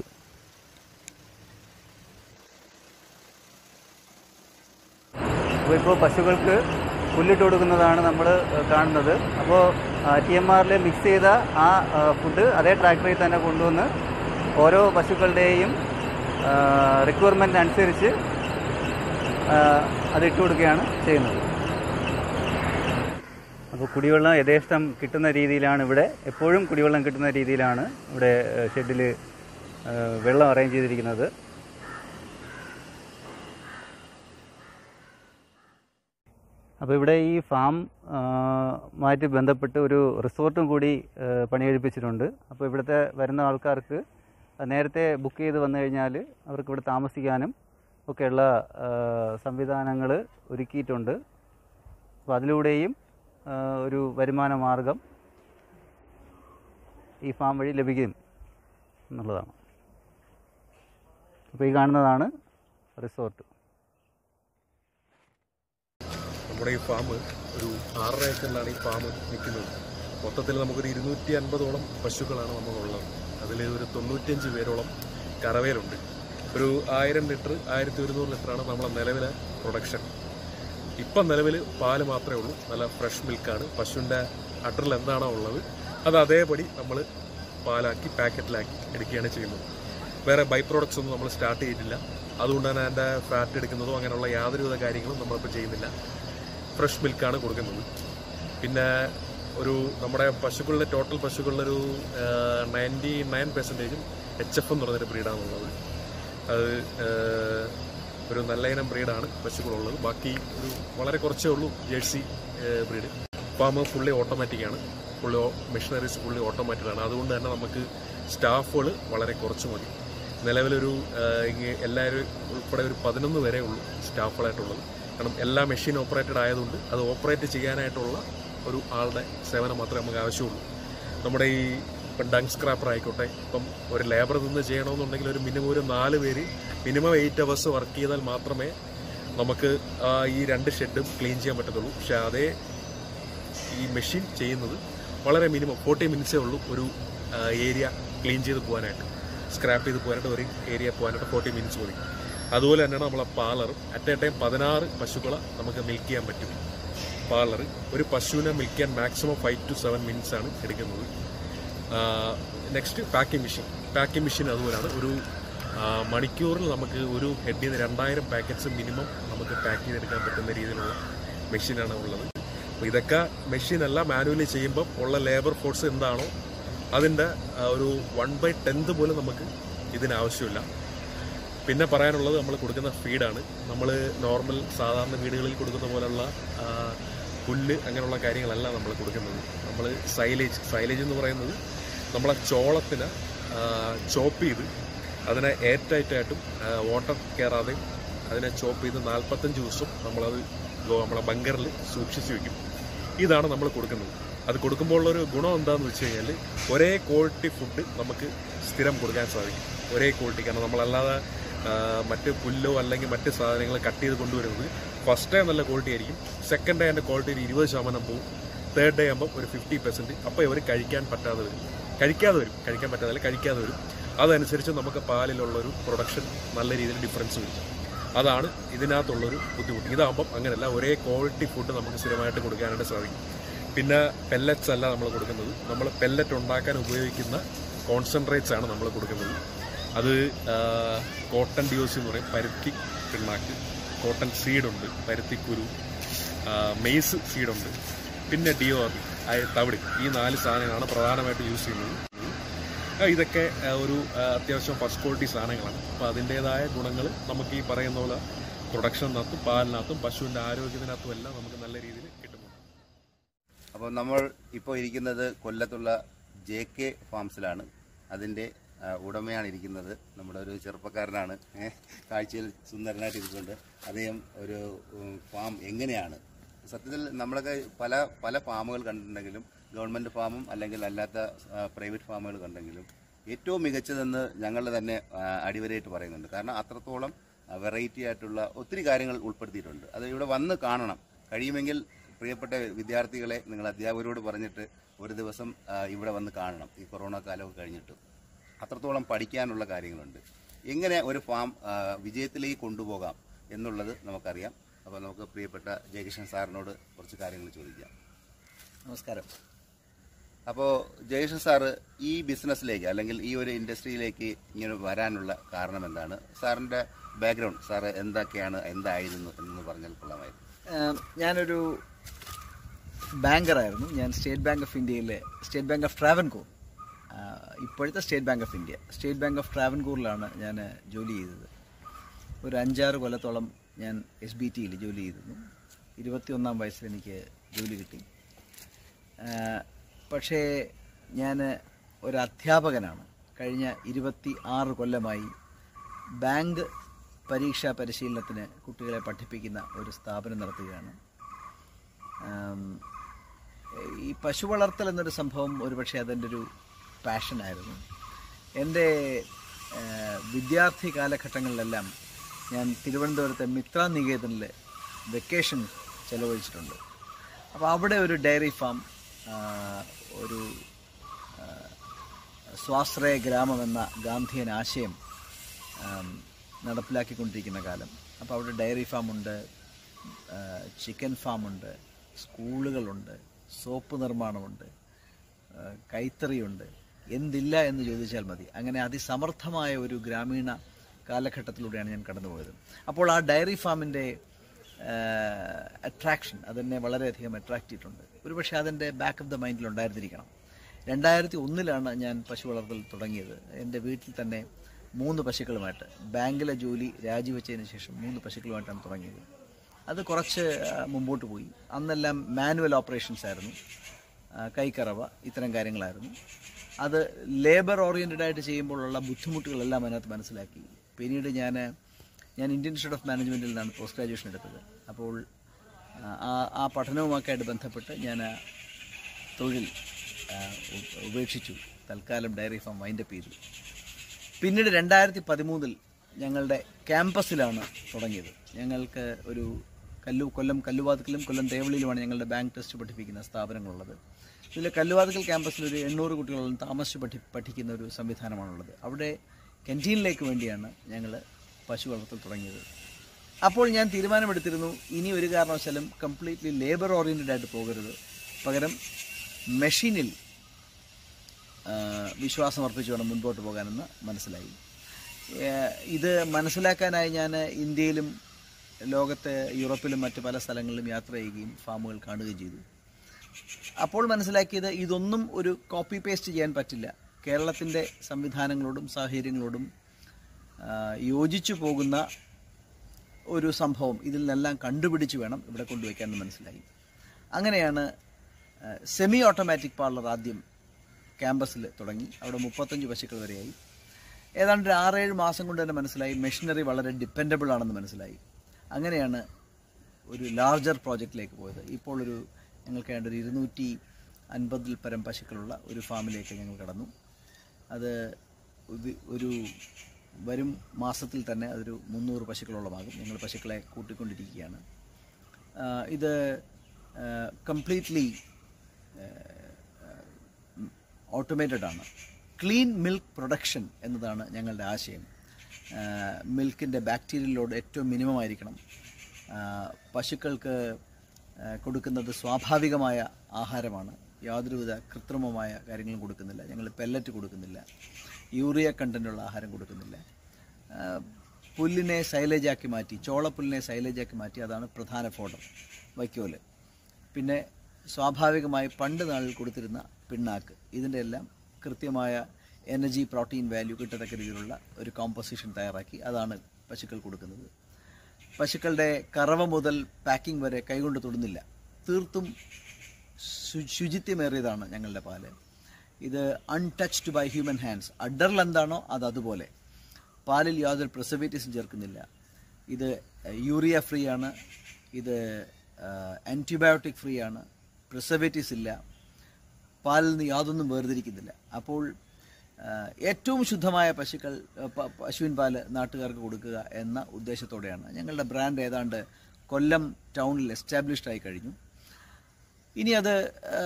അപ്പോൾ ഇപ്പോൾ പശുക്കൾക്ക് പുല്ലിട്ട് കൊടുക്കുന്നതാണ് നമ്മൾ കാണുന്നത് അപ്പോൾ ടി എം ആറിൽ മിക്സ് ചെയ്ത ആ ഫുഡ് അതേ ട്രാക്ടറിൽ തന്നെ കൊണ്ടുവന്ന് ഓരോ പശുക്കളുടെയും റിക്വയർമെൻറ്റ് അനുസരിച്ച് ആ, അത് ഇട്ട് കൊടുക്കുകയാണ് ചെയ്യുന്നത് അപ്പോൾ കുടിവെള്ളം യഥേഷ്ടം കിട്ടുന്ന രീതിയിലാണ് ഇവിടെ എപ്പോഴും കുടിവെള്ളം കിട്ടുന്ന രീതിയിലാണ് ഇവിടെ ഷെഡിൽ വെള്ളം അറേഞ്ച് ചെയ്തിരിക്കുന്നത് അപ്പോൾ ഇവിടെ ഈ ഫാം ആ, മായിട്ട് ബന്ധപ്പെട്ട് ഒരു റിസോർട്ടും കൂടി ആ, പണികഴിപ്പിച്ചിട്ടുണ്ട് അപ്പോൾ ഇവിടുത്തെ വരുന്ന ആൾക്കാർക്ക് നേരത്തെ ബുക്ക് ചെയ്ത് വന്നു കഴിഞ്ഞാൽ അവർക്ക് ഇവിടെ താമസിക്കാനും ഒക്കെയുള്ള സംവിധാനങ്ങൾ ഒരുക്കിയിട്ടുണ്ട് അപ്പോൾ അതിലൂടെയും ആ, ഒരു വരുമാന മാർഗം ഈ ഫാം വഴി ലഭിക്കും എന്നുള്ളതാണ് അപ്പോൾ ഈ കാണുന്നതാണ് റിസോർട്ട് നമ്മുടെ ഈ ഫാം ഒരു ആറര ഏക്കറിലാണ് ഈ ഫാം നിൽക്കുന്നത് മൊത്തത്തിൽ നമുക്കൊരു ഇരുന്നൂറ്റി അൻപതോളം പശുക്കളാണ് നമുക്കുള്ളത് അതിൽ ഒരു തൊണ്ണൂറ്റിയഞ്ച് പേരോളം കറവയിലുണ്ട് ഒരു ആയിരം ലിറ്റർ ആയിരത്തി ഒരുന്നൂറ് ലിറ്ററാണ് നമ്മളെ നിലവിലെ പ്രൊഡക്ഷൻ ഇപ്പം നിലവിൽ പാല് മാത്രമേ ഉള്ളൂ നല്ല ഫ്രഷ് മിൽക്കാണ് പശുവിൻ്റെ അഡറിൽ എന്താണോ ഉള്ളത് അത് അതേപടി നമ്മൾ പാലാക്കി പാക്കറ്റിലാക്കി എടുക്കുകയാണ് ചെയ്യുന്നത് വേറെ ബൈ പ്രോഡക്ട്സ് ഒന്നും നമ്മൾ സ്റ്റാർട്ട് ചെയ്തിട്ടില്ല അതുകൊണ്ട് തന്നെ അതിൻ്റെ ഫാറ്റ് എടുക്കുന്നതോ അങ്ങനെയുള്ള യാതൊരുവിധ കാര്യങ്ങളും നമ്മളിപ്പോൾ ചെയ്യുന്നില്ല ഫ്രഷ് മിൽക്കാണ് കൊടുക്കുന്നത് പിന്നെ ഒരു നമ്മുടെ പശുക്കളുടെ ടോട്ടൽ പശുക്കളുടെ ഒരു നയൻറ്റി നയൻ പെർസെൻറ്റേജും എച്ച് എഫ് എന്ന് പറഞ്ഞൊരു ബ്രീഡാണുള്ളത് അത് ഏഹ്, ഒരു നല്ല ഇനം ബ്രീഡാണ് പശുക്കളുള്ളത് ബാക്കി ഒരു വളരെ കുറച്ചേ ഉള്ളൂ ജേഴ്സി ബ്രീഡ് ഫാം ഫുള്ളി ഓട്ടോമാറ്റിക്കാണ് ഫുള്ളി മെഷീനറീസ് ഫുള്ളി ഓട്ടോമാറ്റിക്കാണ് അതുകൊണ്ട് തന്നെ നമുക്ക് സ്റ്റാഫുകൾ വളരെ കുറച്ച് മതി നിലവിലൊരു ഏഹ്, ഇങ്ങ് എല്ലാവരും ഉൾപ്പെടെ ഒരു പതിനൊന്ന് വരെ ഉള്ളൂ സ്റ്റാഫുകളായിട്ടുള്ളത് കാരണം എല്ലാ മെഷീൻ ഓപ്പറേറ്റഡ് ആയതുകൊണ്ട് അത് ഓപ്പറേറ്റ് ചെയ്യാനായിട്ടുള്ള ഒരു ആളുടെ സേവനം മാത്രമേ നമുക്ക് ആവശ്യമുള്ളൂ നമ്മുടെ ഈ ഇപ്പം ഡങ് സ്ക്രാപ്പർ ആയിക്കോട്ടെ ഇപ്പം ഒരു ലേബർ നിന്ന് ചെയ്യണമെന്നുണ്ടെങ്കിൽ ഒരു മിനിമം ഒരു നാല് പേര് മിനിമം എയ്റ്റ് അവേഴ്സ് വർക്ക് ചെയ്താൽ മാത്രമേ നമുക്ക് ആ ഈ രണ്ട് ഷെഡും ക്ലീൻ ചെയ്യാൻ പറ്റത്തുള്ളൂ പക്ഷേ അതേ ഈ മെഷീൻ ചെയ്യുന്നത് വളരെ മിനിമം ഫോർട്ടി മിനിറ്റ്സേ ഉള്ളൂ ഒരു ഏരിയ ക്ലീൻ ചെയ്ത് പോകാനായിട്ട് സ്ക്രാപ്പ് ചെയ്ത് പോകാനായിട്ട് ഒരു ഏരിയ പോകാനായിട്ട് ഫോർട്ടി മിനിറ്റ്സ് മതി അതുപോലെ തന്നെയാണ് നമ്മളെ പാർലറും അറ്റ് എ ടൈം പതിനാറ് പശുക്കളെ നമുക്ക് മിൽക്ക് ചെയ്യാൻ പറ്റും പാർലർ ഒരു പശുവിനെ മിൽക്ക് ചെയ്യാൻ maximum five to seven minutes ആണ് എടുക്കുന്നത് next packing machine packing machine അതുപോലെയാണ് ഒരു ആ, മണിക്കൂറിൽ നമുക്ക് ഒരു ഹെഡിൽ നിന്ന് രണ്ടായിരം പാക്കറ്റ്സ് മിനിമം നമുക്ക് പാക്ക് ചെയ്തെടുക്കാൻ പറ്റുന്ന രീതിയിലുള്ള മെഷീനാണ് ഉള്ളത് അപ്പോൾ ഇതൊക്കെ മെഷീനല്ല മാനുവലി ചെയ്യുമ്പോൾ ഉള്ള ലേബർ ഫോഴ്സ് എന്താണോ അതിൻ്റെ ആ, ഒരു വൺ ബൈ ടെൻത്ത് പോലും നമുക്ക് ഇതിന് ആവശ്യമില്ല പിന്നെ പറയാനുള്ളത് നമ്മൾ കൊടുക്കുന്ന ഫീഡാണ് നമ്മൾ നോർമൽ സാധാരണ വീടുകളിൽ കൊടുക്കുന്ന പോലുള്ള ആ, പുല്ല് അങ്ങനെയുള്ള കാര്യങ്ങളല്ല നമ്മൾ കൊടുക്കുന്നത് നമ്മൾ സൈലേജ് സൈലേജ് എന്ന് പറയുന്നത് നമ്മളെ ചോളത്തിന് ചോപ്പ് ചെയ്ത് അതിനെ എയർടൈറ്റായിട്ടും വാട്ടർ കയറാതെയും അതിനെ ചോപ്പ് ചെയ്ത് നാൽപ്പത്തഞ്ച് ദിവസം നമ്മളത് ഗോ- നമ്മളെ ബങ്കറിൽ സൂക്ഷിച്ച് വെക്കും ഇതാണ് നമ്മൾ കൊടുക്കുന്നത് അത് കൊടുക്കുമ്പോൾ ഉള്ളൊരു ഗുണം എന്താണെന്ന് വെച്ച് കഴിഞ്ഞാൽ ഒരേ ക്വാളിറ്റി ഫുഡ് നമുക്ക് സ്ഥിരം കൊടുക്കാൻ സാധിക്കും ഒരേ ക്വാളിറ്റി കാരണം നമ്മളല്ലാതെ ആ, മറ്റ് പുല്ലോ അല്ലെങ്കിൽ മറ്റ് സാധനങ്ങൾ കട്ട് ചെയ്ത് കൊണ്ടുവരുന്നത് ഫസ്റ്റ് ഡേ നല്ല ക്വാളിറ്റി ആയിരിക്കും സെക്കൻഡ് ഡേ അതിൻ്റെ ക്വാളിറ്റി ഒരു ഇരുപത് ശതമാനം പോകും തേർഡ് ഡേ ആകുമ്പോൾ ഒരു ഫിഫ്റ്റി പെർസെൻറ്റ് അപ്പോൾ ഇവർ കഴിക്കാൻ പറ്റാതെ വരും കഴിക്കാതെ വരും കഴിക്കാൻ പറ്റാതെ കഴിക്കാതെ വരും അതനുസരിച്ച് നമുക്ക് പാലിലുള്ളൊരു പ്രൊഡക്ഷൻ നല്ല രീതിയിൽ ഡിഫറൻസ് വരും അതാണ് ഇതിനകത്തുള്ളൊരു ബുദ്ധിമുട്ട് ഇതാകുമ്പം അങ്ങനെയല്ല ഒരേ ക്വാളിറ്റി ഫുഡ് നമുക്ക് സ്ഥിരമായിട്ട് കൊടുക്കാനായിട്ട് സാധിക്കും പിന്നെ പെല്ലറ്റ്സ് അല്ല നമ്മൾ കൊടുക്കുന്നത് നമ്മൾ പെല്ലറ്റ് ഉണ്ടാക്കാൻ ഉപയോഗിക്കുന്ന കോൺസെൻട്രേറ്റ്സ് ആണ് നമ്മൾ കൊടുക്കുന്നത് അത് കോട്ടൺ ഡിയോസി എന്ന് പറയും പരുത്തി പിണ്ണാക്ക് കോട്ടൺ സീഡുണ്ട് പരുത്തിക്കുരു മെയ്സ് സീഡുണ്ട് പിന്നെ ഡിയോ തവിട് ഈ നാല് സാധനങ്ങളാണ് പ്രധാനമായിട്ട് യൂസ് ചെയ്യുന്നത് ആ, ഇതൊക്കെ ആ, ഒരു ആ, അത്യാവശ്യം ഫസ്റ്റ് ക്വാളിറ്റി സാധനങ്ങളാണ് അപ്പോൾ അതിൻ്റേതായ ഗുണങ്ങൾ നമുക്ക് ഈ പറയുന്ന പോലെ പ്രൊഡക്ഷനകത്തും പാലിനകത്തും പശുവിൻ്റെ ആരോഗ്യത്തിനകത്തും എല്ലാം നമുക്ക് നല്ല രീതിയിൽ കിട്ടുന്നുണ്ട് അപ്പോൾ നമ്മൾ ഇപ്പോൾ ഇരിക്കുന്നത് കൊല്ലത്തുള്ള ജെ കെ ഫാംസിലാണ് അതിൻ്റെ ആ, ഉടമയാണ് ഇരിക്കുന്നത് നമ്മുടെ ഒരു ചെറുപ്പക്കാരനാണ് ഏ, കാഴ്ചയിൽ സുന്ദരനായിട്ട് ഇരിക്കുന്നുണ്ട് അദ്ദേഹം ഒരു ഉം, ഫാം എങ്ങനെയാണ് സത്യത്തിൽ നമ്മളൊക്കെ പല പല ഫാമുകൾ കണ്ടിട്ടുണ്ടെങ്കിലും ഗവൺമെൻറ് ഫാമും അല്ലെങ്കിൽ അല്ലാത്ത പ്രൈവറ്റ് ഫാമുകൾ കണ്ടെങ്കിലും ഏറ്റവും മികച്ചതെന്ന് ഞങ്ങൾ തന്നെ ആ, അടിവരയിട്ട് പറയുന്നുണ്ട് കാരണം അത്രത്തോളം വെറൈറ്റി ആയിട്ടുള്ള ഒത്തിരി കാര്യങ്ങൾ ഉൾപ്പെടുത്തിയിട്ടുണ്ട് അത് ഇവിടെ വന്ന് കാണണം കഴിയുമെങ്കിൽ പ്രിയപ്പെട്ട വിദ്യാർത്ഥികളെ നിങ്ങൾ അധ്യാപകരോട് പറഞ്ഞിട്ട് ഒരു ദിവസം ആ, ഇവിടെ വന്ന് കാണണം ഈ കൊറോണ കാലമൊക്കെ കഴിഞ്ഞിട്ട് അത്രത്തോളം പഠിക്കാനുള്ള കാര്യങ്ങളുണ്ട് എങ്ങനെ ഒരു ഫാം ആ, വിജയത്തിലേക്ക് കൊണ്ടുപോകാം എന്നുള്ളത് നമുക്കറിയാം അപ്പോൾ നമുക്ക് പ്രിയപ്പെട്ട ജയകൃഷ്ണൻ സാറിനോട് കുറച്ച് കാര്യങ്ങൾ ചോദിക്കാം നമസ്കാരം അപ്പോൾ ജയകൃഷ്ണൻ സാറ് ഈ ബിസിനസ്സിലേക്ക് അല്ലെങ്കിൽ ഈ ഒരു ഇൻഡസ്ട്രിയിലേക്ക് ഇങ്ങനെ വരാനുള്ള കാരണം എന്താണ് സാറിൻ്റെ ബാക്ക്ഗ്രൗണ്ട് സാറ് എന്തൊക്കെയാണ് എന്തായിരുന്നു എന്ന് പറഞ്ഞാൽ കൊള്ളാമായിരുന്നു ഏം, ഞാനൊരു ബാങ്കറായിരുന്നു ഞാൻ സ്റ്റേറ്റ് ബാങ്ക് ഓഫ് ഇന്ത്യയിലെ സ്റ്റേറ്റ് ബാങ്ക് ഓഫ് ട്രാവൻകൂർ ആ, ഇപ്പോഴത്തെ state bank of India state bank of ട്രാവൻകൂറിലാണ് ഞാൻ ജോലി ചെയ്തത് ഒരു അഞ്ചാറ് കൊല്ലത്തോളം ഞാൻ എസ് ബി ടിയിൽ ജോലി ചെയ്തിരുന്നു ഇരുപത്തിയൊന്നാം വയസ്സിൽ എനിക്ക് ജോലി കിട്ടി ആ, പക്ഷേ ഞാൻ ഒരു അധ്യാപകനാണ് കഴിഞ്ഞ ഇരുപത്തി ആറ് കൊല്ലമായി ബാങ്ക് പരീക്ഷാ പരിശീലനത്തിന് കുട്ടികളെ പഠിപ്പിക്കുന്ന ഒരു സ്ഥാപനം നടത്തുകയാണ് ആം, ഈ പശു വളർത്തൽ എന്നൊരു സംഭവം ഒരുപക്ഷെ അതെൻ്റെ ഒരു പാഷനായിരുന്നു എൻ്റെ ആ, വിദ്യാർത്ഥി കാലഘട്ടങ്ങളിലെല്ലാം ഞാൻ തിരുവനന്തപുരത്തെ മിത്ര നികേതനിൽ വെക്കേഷൻ ചെലവഴിച്ചിട്ടുണ്ട് അപ്പോൾ അവിടെ ഒരു ഡയറി ഫാം ആ, ഒരു ആ, സ്വാശ്രയ ഗ്രാമം എന്ന ഗാന്ധിയൻ ആശയം ആം, നടപ്പിലാക്കിക്കൊണ്ടിരിക്കുന്ന കാലം അപ്പോൾ അവിടെ ഡയറി ഫാമുണ്ട് ചിക്കൻ ഫാമുണ്ട് സ്കൂളുകളുണ്ട് സോപ്പ് നിർമ്മാണമുണ്ട് ആ, കൈത്തറിയുണ്ട് എന്തില്ല എന്ന് ചോദിച്ചാൽ മതി അങ്ങനെ അതിസമർത്ഥമായ ഒരു ഗ്രാമീണ കാലഘട്ടത്തിലൂടെയാണ് ഞാൻ കടന്നുപോയത് അപ്പോൾ ആ ഡയറി ഫാമിൻ്റെ അട്രാക്ഷൻ അതെന്നെ വളരെയധികം അട്രാക്റ്റ് ചെയ്തിട്ടുണ്ട് ഒരുപക്ഷെ അതിൻ്റെ ബാക്ക് ഓഫ് ദ മൈൻഡിൽ ഉണ്ടായിരുന്നിരിക്കണം രണ്ടായിരത്തി ഒന്നിലാണ് ഞാൻ പശു വളർത്തൽ തുടങ്ങിയത് എൻ്റെ വീട്ടിൽ തന്നെ മൂന്ന് പശുക്കളുമായിട്ട് ബാങ്കിലെ ജോലി രാജിവെച്ചതിന് ശേഷം മൂന്ന് പശുക്കളുമായിട്ടാണ് തുടങ്ങിയത് അത് കുറച്ച് ആ, മുമ്പോട്ട് പോയി അന്നെല്ലാം മാനുവൽ ഓപ്പറേഷൻസ് ആയിരുന്നു ആ, കൈക്കറവ ഇത്തരം കാര്യങ്ങളായിരുന്നു അത് ലേബർ ഓറിയൻറ്റഡ് ആയിട്ട് ചെയ്യുമ്പോഴുള്ള ബുദ്ധിമുട്ടുകളെല്ലാം അതിനകത്ത് മനസ്സിലാക്കി പിന്നീട് ഞാൻ ഞാൻ ഇന്ത്യൻ ഇൻസ്റ്റിറ്റ്യൂട്ട് ഓഫ് മാനേജ്മെൻറ്റിൽ നിന്നാണ് പോസ്റ്റ് ഗ്രാജുവേഷൻ എടുത്തത് അപ്പോൾ ആ, ആ ആ പഠനവുമൊക്കെ ആയിട്ട് ബന്ധപ്പെട്ട് ഞാൻ ആ തൊഴിൽ ആ, ഉ- ഉപേക്ഷിച്ചു തൽക്കാലം ഡയറി ഫാം വൈൻഡപ്പ് ചെയ്തു പിന്നീട് രണ്ടായിരത്തി പതിമൂന്നിൽ ഞങ്ങളുടെ ക്യാമ്പസിലാണ് തുടങ്ങിയത് ഞങ്ങൾക്ക് ഒരു കല്ലു കൊല്ലം കല്ലുവാതുക്കലും കൊല്ലം തേവളിയിലുമാണ് ഞങ്ങളുടെ ബാങ്ക് ടെസ്റ്റ് പഠിപ്പിക്കുന്ന സ്ഥാപനങ്ങളുള്ളത് ഇതിൽ കല്ലുവാതുക്കൽ ക്യാമ്പസിൽ ഒരു എണ്ണൂറ് കുട്ടികളോളം താമസിച്ച് പഠി പഠിക്കുന്ന ഒരു സംവിധാനമാണുള്ളത് അവിടെ കൻറ്റീനിലേക്ക് വേണ്ടിയാണ് ഞങ്ങൾ പശു വളർത്തൽ തുടങ്ങിയത് അപ്പോൾ ഞാൻ തീരുമാനമെടുത്തിരുന്നു ഇനി ഒരു കാരണവശാലും കംപ്ലീറ്റ്ലി ലേബർ ഓറിയൻറ്റഡ് ആയിട്ട് പോകരുത് പകരം മെഷീനിൽ ആ, വിശ്വാസം അർപ്പിച്ച് വേണം മുൻപോട്ട് പോകാനെന്ന് മനസ്സിലായി ഏ, ഇത് മനസ്സിലാക്കാനായി ഞാൻ ഇന്ത്യയിലും ലോകത്തെ യൂറോപ്പിലും മറ്റ് പല സ്ഥലങ്ങളിലും യാത്ര ചെയ്യുകയും ഫാമുകൾ കാണുകയും ചെയ്തു അപ്പോൾ മനസ്സിലാക്കിയത് ഇതൊന്നും ഒരു കോപ്പി പേസ്റ്റ് ചെയ്യാൻ പറ്റില്ല കേരളത്തിൻ്റെ സംവിധാനങ്ങളോടും സാഹചര്യങ്ങളോടും ആ, യോജിച്ചു പോകുന്ന ഒരു സംഭവം ഇതിൽ നിന്നെല്ലാം കണ്ടുപിടിച്ച് വേണം ഇവിടെ കൊണ്ടുവയ്ക്കാമെന്ന് മനസ്സിലായി അങ്ങനെയാണ് സെമി ഓട്ടോമാറ്റിക് പാർലർ ആദ്യം ക്യാമ്പസിൽ തുടങ്ങി അവിടെ മുപ്പത്തഞ്ച് പശുക്കൾ വരെയായി ഏതാണ്ട് ഒരു ആറേഴ് മാസം കൊണ്ട് തന്നെ മനസ്സിലായി മെഷീനറി വളരെ ഡിപ്പെൻഡബിൾ ആണെന്ന് മനസ്സിലായി അങ്ങനെയാണ് ഒരു ലാർജർ പ്രോജക്റ്റിലേക്ക് പോയത് ഇപ്പോൾ ഒരു ഞങ്ങൾക്ക് വേണ്ട ഒരു ഇരുന്നൂറ്റി അൻപതിൽ പരം പശുക്കളുള്ള ഒരു ഫാമിലേക്ക് ഞങ്ങൾ കടന്നു അത് ഒരു- ഒരു വരും മാസത്തിൽ തന്നെ അതൊരു മുന്നൂറ് പശുക്കളോളമാകും ഞങ്ങൾ പശുക്കളെ കൂട്ടിക്കൊണ്ടിരിക്കുകയാണ് ആ, ഇത് കംപ്ലീറ്റ്ലി ഓട്ടോമേറ്റഡ് ആണ് ക്ലീൻ മിൽക്ക് പ്രൊഡക്ഷൻ എന്നതാണ് ഞങ്ങളുടെ ആശയം മിൽക്കിൻ്റെ ബാക്ടീരിയൽ ലോഡ് ഏറ്റവും മിനിമം ആയിരിക്കണം ആ, പശുക്കൾക്ക് ആ, കൊടുക്കുന്നത് സ്വാഭാവികമായ ആഹാരമാണ് യാതൊരുവിധ കൃത്രിമമായ കാര്യങ്ങളും കൊടുക്കുന്നില്ല ഞങ്ങൾ പെല്ലറ്റ് കൊടുക്കുന്നില്ല യൂറിയ കണ്ടൻറ്റുള്ള ആഹാരം കൊടുക്കുന്നില്ല ആ, പുല്ലിനെ സൈലേജാക്കി മാറ്റി ചോളപ്പുല്ലിനെ സൈലേജാക്കി മാറ്റി അതാണ് പ്രധാന ഫോഡർ വൈക്കോല് പിന്നെ സ്വാഭാവികമായി പണ്ട് നാളിൽ കൊടുത്തിരുന്ന പിണ്ണാക്ക് ഇതിൻ്റെ എല്ലാം കൃത്യമായ എനർജി പ്രോട്ടീൻ വാല്യൂ കിട്ടത്തക്ക രീതിയിലുള്ള ഒരു കോമ്പോസിഷൻ തയ്യാറാക്കി അതാണ് പശുക്കൾ കൊടുക്കുന്നത് പശുക്കളുടെ കറവ മുതൽ പാക്കിംഗ് വരെ കൈകൊണ്ട് തൊടുന്നില്ല തീർത്തും ശു- ശുചിത്വമേറിയതാണ് ഞങ്ങളുടെ പാല് ഇത് അൺടച്ച്ഡ് ബൈ ഹ്യൂമൻ ഹാൻഡ്സ് അഡറിൽ എന്താണോ അത് അതുപോലെ പാലിൽ യാതൊരു പ്രിസർവേറ്റീവ്സും ചേർക്കുന്നില്ല ഇത് യൂറിയ ഫ്രീ ആണ് ഇത് ആൻറ്റിബയോട്ടിക് ഫ്രീ ആണ് പ്രിസർവേറ്റീവ്സ് ഇല്ല പാലിൽ നിന്ന് യാതൊന്നും വേർതിരിക്കുന്നില്ല അപ്പോൾ ആ, ഏറ്റവും ശുദ്ധമായ പശുക്കൾ ആ, പ- പശുവിൻ പാല് നാട്ടുകാർക്ക് കൊടുക്കുക എന്ന ഉദ്ദേശത്തോടെയാണ് ഞങ്ങളുടെ ബ്രാൻഡ് ഏതാണ്ട് കൊല്ലം ടൗണിൽ എസ്റ്റാബ്ലിഷ്ഡ് ആയി കഴിഞ്ഞു ഇനി അത് ആ,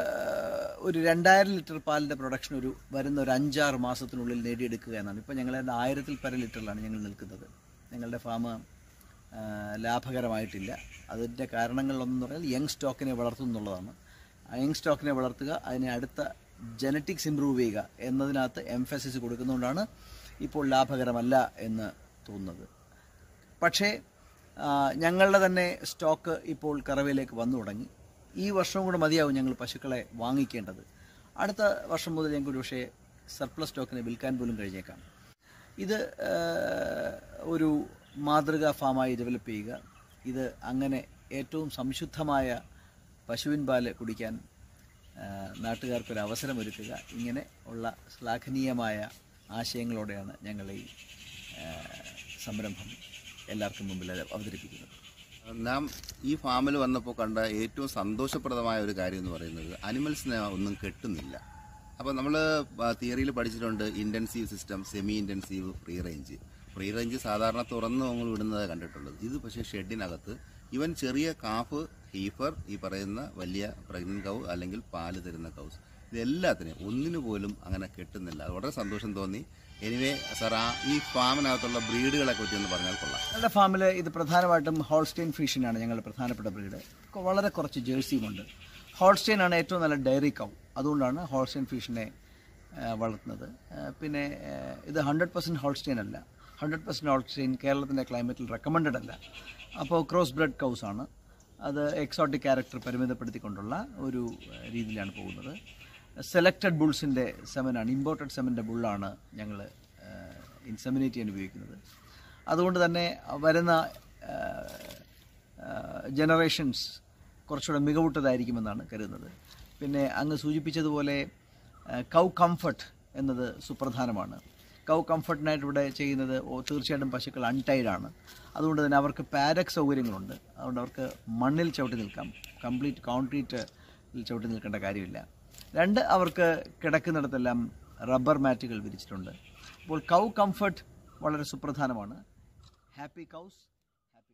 ഒരു രണ്ടായിരം ലിറ്റർ പാലിൻ്റെ പ്രൊഡക്ഷൻ ഒരു വരുന്ന ഒരു അഞ്ചാറ് മാസത്തിനുള്ളിൽ നേടിയെടുക്കുക എന്നാണ് ഇപ്പോൾ ഞങ്ങളുടെ ആയിരത്തിൽ പരം ലിറ്ററിലാണ് ഞങ്ങൾ നിൽക്കുന്നത് ഞങ്ങളുടെ ഫാം ആ, ലാഭകരമായിട്ടില്ല അതിൻ്റെ കാരണങ്ങളിലൊന്നെന്ന് പറഞ്ഞാൽ യങ് സ്റ്റോക്കിനെ വളർത്തുന്നു എന്നുള്ളതാണ് ആ യങ് സ്റ്റോക്കിനെ വളർത്തുക അതിനെ അടുത്ത ജനറ്റിക്സ് ഇമ്പ്രൂവ് ചെയ്യുക എന്നതിനകത്ത് എംഫസിസ് കൊടുക്കുന്നതുകൊണ്ടാണ് ഇപ്പോൾ ലാഭകരമല്ല എന്ന് തോന്നുന്നത് പക്ഷേ ആ, ഞങ്ങളുടെ തന്നെ സ്റ്റോക്ക് ഇപ്പോൾ കറവയിലേക്ക് വന്നു തുടങ്ങി ഈ വർഷം കൂടെ മതിയാവും ഞങ്ങൾ പശുക്കളെ വാങ്ങിക്കേണ്ടത് അടുത്ത വർഷം മുതൽ ഞങ്ങൾക്ക് ഒരു പക്ഷേ സർപ്ലസ് സ്റ്റോക്കിനെ വിൽക്കാൻ പോലും കഴിഞ്ഞേക്കാം ഇത് ആ, ഒരു മാതൃകാ ഫാമായി ഡെവലപ്പ് ചെയ്യുക ഇത് അങ്ങനെ ഏറ്റവും സംശുദ്ധമായ പശുവിൻ പാല് കുടിക്കാൻ ആ, നാട്ടുകാർക്കൊരു അവസരം ഒരുക്കുക ഇങ്ങനെ ഉള്ള ശ്ലാഘനീയമായ ആശയങ്ങളോടെയാണ് ഞങ്ങൾ ഈ ആ, സംരംഭം എല്ലാവർക്കും മുമ്പിൽ അവതരിപ്പിക്കുന്നത് നാം ഈ ഫാമിൽ വന്നപ്പോൾ കണ്ട ഏറ്റവും സന്തോഷപ്രദമായ ഒരു കാര്യം എന്ന് പറയുന്നത് അനിമൽസിനെ ഒന്നും കെട്ടുന്നില്ല അപ്പോൾ നമ്മൾ തിയറിയിൽ പഠിച്ചിട്ടുണ്ട് intensive system semi intensive free range free range സാധാരണ തുറന്ന് നമ്മൾ വിടുന്നത് കണ്ടിട്ടുള്ളത് ഇത് പക്ഷേ ഷെഡിനകത്ത് ഇവൻ ചെറിയ കാഫ് ഹീഫർ ഈ പറയുന്ന വലിയ പ്രഗ്നന്റ് കൗ അല്ലെങ്കിൽ പാല് തരുന്ന കൗസ് ഇതെല്ലാത്തിനെയും ഒന്നിനു പോലും അങ്ങനെ കിട്ടുന്നില്ല അത് വളരെ സന്തോഷം തോന്നി എനിവേ സാർ ആ ഈ ഫാമിനകത്തുള്ള ബ്രീഡുകളെ പറ്റി ഒന്ന് പറഞ്ഞാൽ കൊള്ളാം ഞങ്ങളുടെ ഫാമിൽ ഇത് പ്രധാനമായിട്ടും ഹോൾസ്റ്റൈൻ ഫിഷിനാണ് ഞങ്ങളുടെ പ്രധാനപ്പെട്ട ബ്രീഡ് വളരെ കുറച്ച് ജേഴ്സിയുമുണ്ട് ഹോൾസ്റ്റൈൻ ആണ് ഏറ്റവും നല്ല ഡയറി കൗ അതുകൊണ്ടാണ് ഹോൾസ്റ്റൈൻ ഫിഷിനെ ആ, വളർത്തുന്നത് ആ, പിന്നെ ആ, ഇത് ഹൺഡ്രഡ് പെർസെൻറ്റ് ഹോൾസ്റ്റൈൻ അല്ല ഹൺഡ്രഡ് പെർസെൻറ്റ് ഹോൾസ്റ്റൈൻ കേരളത്തിൻ്റെ ക്ലൈമറ്റിൽ റെക്കമെൻഡഡ് അല്ല അപ്പോൾ ക്രോസ് ബ്രെഡ് കൗസ് ആണ് അത് എക്സോട്ടിക് ക്യാരക്ടർ പരിമിതപ്പെടുത്തിക്കൊണ്ടുള്ള ഒരു ആ, രീതിയിലാണ് പോകുന്നത് സെലക്റ്റഡ് ബുൾസിൻ്റെ സെമനാണ് ഇമ്പോർട്ടഡ് സെമൻ്റെ ബുള്ളാണ് ഞങ്ങൾ ഇൻസെമിനേറ്റ് ചെയ്യാൻ ഉപയോഗിക്കുന്നത് അതുകൊണ്ട് തന്നെ വരുന്ന ജനറേഷൻസ് കുറച്ചുകൂടെ മികവുറ്റതായിരിക്കുമെന്നാണ് കരുതുന്നത് പിന്നെ അങ്ങ് സൂചിപ്പിച്ചതുപോലെ കൗ കംഫർട്ട് എന്നത് സുപ്രധാനമാണ് കൗ കംഫർട്ടിനായിട്ട് ഇവിടെ ചെയ്യുന്നത് ഓ- തീർച്ചയായിട്ടും പശുക്കൾ അൺടൈഡാണ് അതുകൊണ്ട് തന്നെ അവർക്ക് പാരക് സൗകര്യങ്ങളുണ്ട് അതുകൊണ്ട് അവർക്ക് മണ്ണിൽ ചവിട്ടി നിൽക്കാം കംപ്ലീറ്റ് കോൺക്രീറ്റ് ചവിട്ടി നിൽക്കേണ്ട കാര്യമില്ല രണ്ട് അവർക്ക് കിടക്കുന്നിടത്തെല്ലാം റബ്ബർ മാറ്റുകൾ വിരിച്ചിട്ടുണ്ട് അപ്പോൾ കൗ കംഫർട്ട് വളരെ സുപ്രധാനമാണ് ഹാപ്പി കൗസ് ഹാപ്പി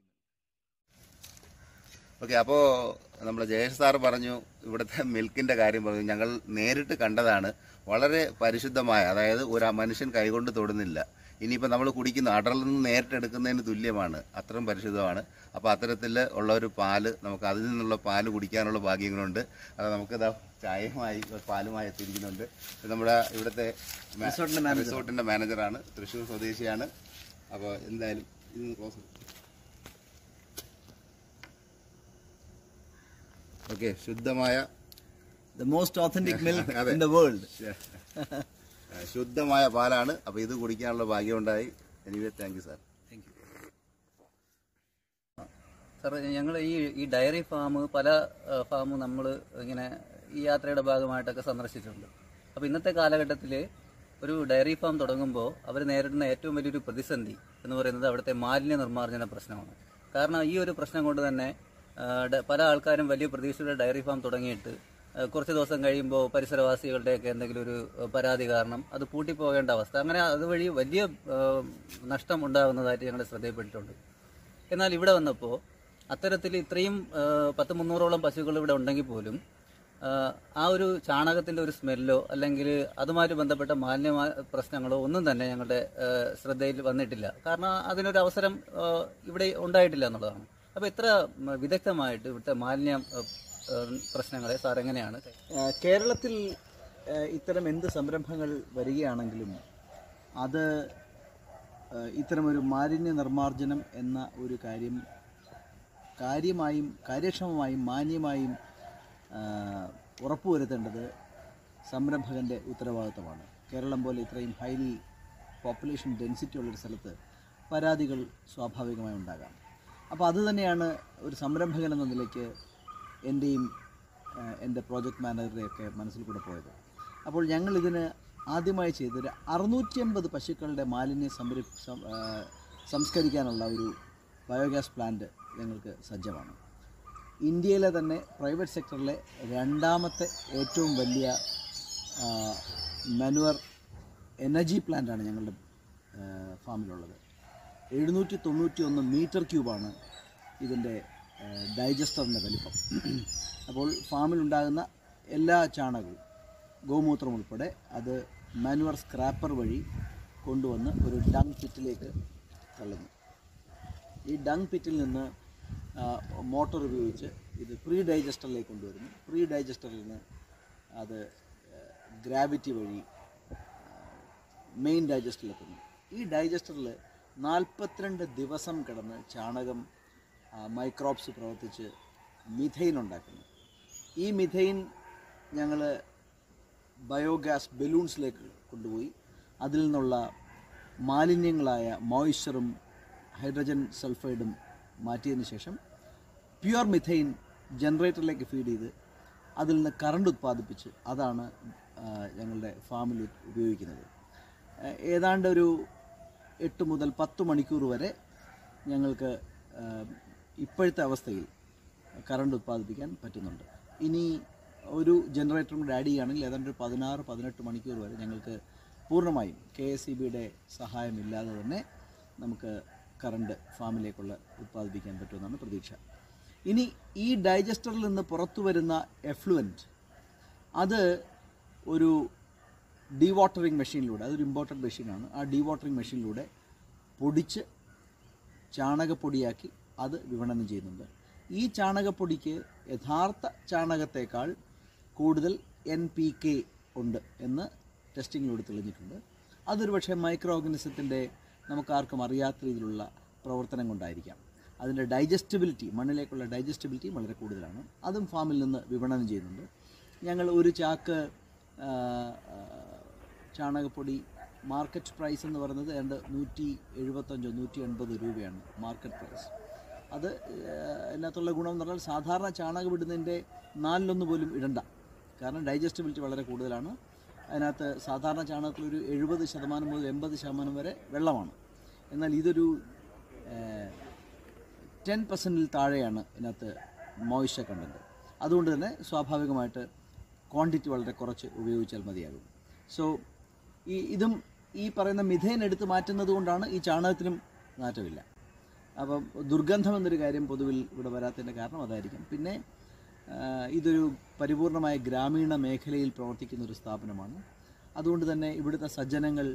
ഓക്കെ അപ്പോൾ നമ്മുടെ ജയേഷ് സാർ പറഞ്ഞു ഇവിടുത്തെ മിൽക്കിന്റെ കാര്യം പറഞ്ഞു ഞങ്ങൾ നേരിട്ട് കണ്ടതാണ് വളരെ പരിശുദ്ധമായ അതായത് ഒരു മനുഷ്യൻ കൈകൊണ്ട് തൊടുന്നില്ല ഇനിയിപ്പോൾ നമ്മൾ കുടിക്കുന്ന അടറിൽ നിന്ന് നേരിട്ട് എടുക്കുന്നതിന് തുല്യമാണ് അത്രയും പരിശുദ്ധമാണ് അപ്പോൾ അത്തരത്തിൽ ഉള്ള ഒരു പാല് നമുക്ക് അതിൽ നിന്നുള്ള പാല് കുടിക്കാനുള്ള ഭാഗ്യങ്ങളുണ്ട് അത് നമുക്കിതാ ചായയുമായി പാലുമായി എത്തിയിരിക്കുന്നുണ്ട് ഇത് നമ്മുടെ ഇവിടുത്തെ മാ- റിസോർട്ടിന്റെ മാനേജർ. റിസോർട്ടിന്റെ മാനേജറാണ് തൃശ്ശൂർ സ്വദേശിയാണ് അപ്പോൾ എന്തായാലും ഇത് ക്ലോസ് ഓക്കെ ശുദ്ധമായ ദ മോസ്റ്റ് ഓത്തന്റിക് മിൽക്ക് അതെ. ഇൻ ദ വേൾഡ് ആ, ശുദ്ധമായ പാലാണ് അപ്പോൾ ഇത് കുടിക്കാനുള്ള ഭാഗ്യമുണ്ടായി anyway thank you sir sir ഞങ്ങൾ ഈ ഈ ഡയറി ഫാം പല ഫാമും നമ്മൾ ഇങ്ങനെ ഈ യാത്രയുടെ ഭാഗമായിട്ടൊക്കെ സന്ദർശിച്ചിട്ടുണ്ട് അപ്പോൾ ഇന്നത്തെ കാലഘട്ടത്തിൽ ഒരു ഡയറി ഫാം തുടങ്ങുമ്പോൾ അവർ നേരിടുന്ന ഏറ്റവും വലിയൊരു പ്രതിസന്ധി എന്ന് പറയുന്നത് അവിടുത്തെ മാലിന്യ നിർമ്മാർജ്ജന പ്രശ്നമാണ് കാരണം ഈ ഒരു പ്രശ്നം കൊണ്ട് തന്നെ ആ, ഡ- പല ആൾക്കാരും വലിയ പ്രതീക്ഷയുടെ ഡയറി ഫാം തുടങ്ങിയിട്ട് ആ, കുറച്ച് ദിവസം കഴിയുമ്പോൾ പരിസരവാസികളുടെയൊക്കെ എന്തെങ്കിലും ഒരു ആ, പരാതി കാരണം അത് പൂട്ടിപ്പോകേണ്ട അവസ്ഥ അങ്ങനെ അതുവഴി വലിയ ആ, നഷ്ടം ഉണ്ടാകുന്നതായിട്ട് ഞങ്ങളുടെ ശ്രദ്ധയിൽപ്പെട്ടിട്ടുണ്ട് എന്നാൽ ഇവിടെ വന്നപ്പോൾ അത്തരത്തിൽ ഇത്രയും ആ, പത്ത് മുന്നൂറോളം പശുക്കൾ ഇവിടെ ഉണ്ടെങ്കിൽ പോലും ആ, ആ ഒരു ചാണകത്തിന്റെ ഒരു സ്മെല്ലോ അല്ലെങ്കിൽ അതുമായിട്ട് ബന്ധപ്പെട്ട മാലിന്യ പ്രശ്നങ്ങളോ ഒന്നും തന്നെ ഞങ്ങളുടെ ആ, ശ്രദ്ധയിൽ വന്നിട്ടില്ല കാരണം അതിനൊരു അവസരം ആ, ഇവിടെ ഉണ്ടായിട്ടില്ല എന്നുള്ളതാണ് അപ്പോൾ ഇത്ര ഉം, വിദഗ്ധമായിട്ട് ഇവിടുത്തെ മാലിന്യ ആ, ആ, പ്രശ്നങ്ങളെ സാർ എങ്ങനെയാണ് ഏഹ് കേരളത്തിൽ ഏഹ് ഇത്തരം എന്ത് സംരംഭങ്ങൾ വരികയാണെങ്കിലും അത് ഏഹ് ഇത്തരമൊരു മാലിന്യ നിർമ്മാർജ്ജനം എന്ന ഒരു കാര്യം കാര്യമായും കാര്യക്ഷമമായും മാന്യമായും ഏഹ് ഉറപ്പുവരുത്തേണ്ടത് സംരംഭകൻ്റെ ഉത്തരവാദിത്തമാണ് കേരളം പോലെ ഇത്രയും ഹൈലി പോപ്പുലേഷൻ ഡെൻസിറ്റി ഉള്ളൊരു സ്ഥലത്ത് പരാതികൾ സ്വാഭാവികമായി ഉണ്ടാകാം അപ്പോൾ അതുതന്നെയാണ് ഒരു സംരംഭകൻ എന്ന നിലയ്ക്ക് എൻ്റെയും ഏഹ്, എൻ്റെ പ്രോജക്റ്റ് മാനേജറുടെയൊക്കെ മനസ്സിൽ കൂടെ പോയത് അപ്പോൾ ഞങ്ങൾ ഇതിന് ആദ്യമായി ചെയ്തൊരു അറുന്നൂറ്റി അമ്പത് പശുക്കളുടെ മാലിന്യം സംര സം- ഏഹ്, സംസ്കരിക്കാനുള്ള ഒരു ബയോഗ്യാസ് പ്ലാന്റ് ഞങ്ങൾക്ക് സജ്ജമാണ് ഇന്ത്യയിലെ തന്നെ പ്രൈവറ്റ് സെക്ടറിലെ രണ്ടാമത്തെ ഏറ്റവും വലിയ മാനുവർ എനർജി പ്ലാന്റാണ് ഞങ്ങളുടെ ആ, ഫാമിലുള്ളത് എഴുന്നൂറ്റി തൊണ്ണൂറ്റി ഒന്ന് മീറ്റർ ക്യൂബാണ് ഇതിൻ്റെ ഡൈജസ്റ്ററിൻ്റെ വലിപ്പം അപ്പോൾ ഫാമിലുണ്ടാകുന്ന എല്ലാ ചാണകവും ഗോമൂത്രം ഉൾപ്പെടെ അത് മാനുവർ സ്ക്രാപ്പർ വഴി കൊണ്ടുവന്ന് ഒരു ഡങ് പിറ്റിലേക്ക് തള്ളുന്നു ഈ ഡങ് പിറ്റിൽ നിന്ന് മോട്ടോർ ഉപയോഗിച്ച് ഇത് പ്രീ ഡൈജസ്റ്ററിലേക്ക് കൊണ്ടുവരുന്നു പ്രീ ഡൈജസ്റ്ററിൽ നിന്ന് അത് ഗ്രാവിറ്റി വഴി മെയിൻ ഡൈജസ്റ്ററിലെത്തുന്നു ഈ ഡൈജസ്റ്ററിൽ നാൽപ്പത്തിരണ്ട് ദിവസം കിടന്ന് ചാണകം മൈക്രോബ്സ് പ്രവർത്തിച്ച് മിഥൈൻ ഉണ്ടാക്കുന്നു ഈ മിഥൈൻ ഞങ്ങൾ ബയോഗ്യാസ് ബലൂൺസിലേക്ക് കൊണ്ടുപോയി അതിൽ നിന്നുള്ള മാലിന്യങ്ങളായ മോയ്സ്ചറും ഹൈഡ്രജൻ സൾഫൈഡും മാറ്റിയതിന് ശേഷം പ്യുവർ മിഥൈൻ ജനറേറ്ററിലേക്ക് ഫീഡ് ചെയ്ത് അതിൽ നിന്ന് കറണ്ട് ഉത്പാദിപ്പിച്ച് അതാണ് ആ, ഞങ്ങളുടെ ഫാമിൽ ഉപയോഗിക്കുന്നത് ആ, ഏതാണ്ട് ഒരു എട്ട് മുതൽ പത്ത് മണിക്കൂർ വരെ ഞങ്ങൾക്ക് ആ, ഇപ്പോഴത്തെ അവസ്ഥയിൽ കറണ്ട് ഉത്പാദിപ്പിക്കാൻ പറ്റുന്നുണ്ട് ഇനി ഒരു ജനറേറ്ററും കൂടെ ആഡ് ചെയ്യുകയാണെങ്കിൽ ഏതാണ്ട് ഒരു പതിനാറ് പതിനെട്ട് മണിക്കൂർ വരെ ഞങ്ങൾക്ക് പൂർണ്ണമായും കെ എസ് ഇ ബിയുടെ സഹായമില്ലാതെ തന്നെ നമുക്ക് കറണ്ട് ഫാമിലേക്കുള്ള ഉത്പാദിപ്പിക്കാൻ പറ്റുമെന്നാണ് പ്രതീക്ഷ ഇനി ഈ ഡൈജസ്റ്ററിൽ നിന്ന് പുറത്തു വരുന്ന എഫ്ലുവൻറ്റ് അത് ഒരു ഡീ വാട്ടറിങ് മെഷീനിലൂടെ അതൊരു ഇമ്പോർട്ടൻറ്റ് മെഷീനാണ് ആ ഡീ വാട്ടറിങ് മെഷീനിലൂടെ പൊടിച്ച് ചാണകപ്പൊടിയാക്കി അത് വിപണനം ചെയ്യുന്നുണ്ട് ഈ ചാണകപ്പൊടിക്ക് യഥാർത്ഥ ചാണകത്തേക്കാൾ കൂടുതൽ എൻ പി കെ ഉണ്ട് എന്ന് ടെസ്റ്റിങ്ങിലൂടെ തെളിഞ്ഞിട്ടുണ്ട് അതൊരു പക്ഷേ മൈക്രോ ഓർഗനിസത്തിൻ്റെ നമുക്കാർക്കും അറിയാത്ത രീതിയിലുള്ള പ്രവർത്തനം കൊണ്ടായിരിക്കാം അതിൻ്റെ ഡൈജസ്റ്റബിലിറ്റി മണ്ണിലേക്കുള്ള ഡൈജസ്റ്റബിലിറ്റി വളരെ കൂടുതലാണ് അതും ഫാമിൽ നിന്ന് വിപണനം ചെയ്യുന്നുണ്ട് ഞങ്ങൾ ഒരു ചാക്ക് ആ, ആ, ചാണകപ്പൊടി മാർക്കറ്റ് പ്രൈസ് എന്ന് പറയുന്നത് ഏതാണ്ട് നൂറ്റി എഴുപത്തഞ്ചോ നൂറ്റി എൺപത് രൂപയാണ് മാർക്കറ്റ് പ്രൈസ് അത് ഏഹ്, ഇതിനകത്തുള്ള ഗുണം എന്ന് പറഞ്ഞാൽ സാധാരണ ചാണകം ഇടുന്നതിൻ്റെ നാലിലൊന്ന് പോലും ഇടണ്ട കാരണം ഡൈജസ്റ്റബിലിറ്റി വളരെ കൂടുതലാണ് അതിനകത്ത് സാധാരണ ചാണകത്തിലൊരു എഴുപത് ശതമാനം മുതൽ എൺപത് ശതമാനം വരെ വെള്ളമാണ് എന്നാൽ ഇതൊരു ടെൻ പെർസെൻറ്റിൽ താഴെയാണ് ഇതിനകത്ത് മോയ്സ്ചർ കണ്ടൻറ്റ് അതുകൊണ്ട് തന്നെ സ്വാഭാവികമായിട്ട് ക്വാണ്ടിറ്റി വളരെ കുറച്ച് ഉപയോഗിച്ചാൽ മതിയാകും സോ ഈ ഇതും ഈ പറയുന്ന മിഥേൻ എടുത്ത് മാറ്റുന്നത് കൊണ്ടാണ് ഈ ചാണകത്തിനും മാറ്റമില്ല അപ്പം ദുർഗന്ധം എന്നൊരു കാര്യം പൊതുവിൽ ഇവിടെ വരാത്തതിൻ്റെ കാരണം അതായിരിക്കും പിന്നെ ആ, ഇതൊരു പരിപൂർണമായ ഗ്രാമീണ മേഖലയിൽ പ്രവർത്തിക്കുന്ന ഒരു സ്ഥാപനമാണ് അതുകൊണ്ട് തന്നെ ഇവിടുത്തെ സജ്ജനങ്ങൾ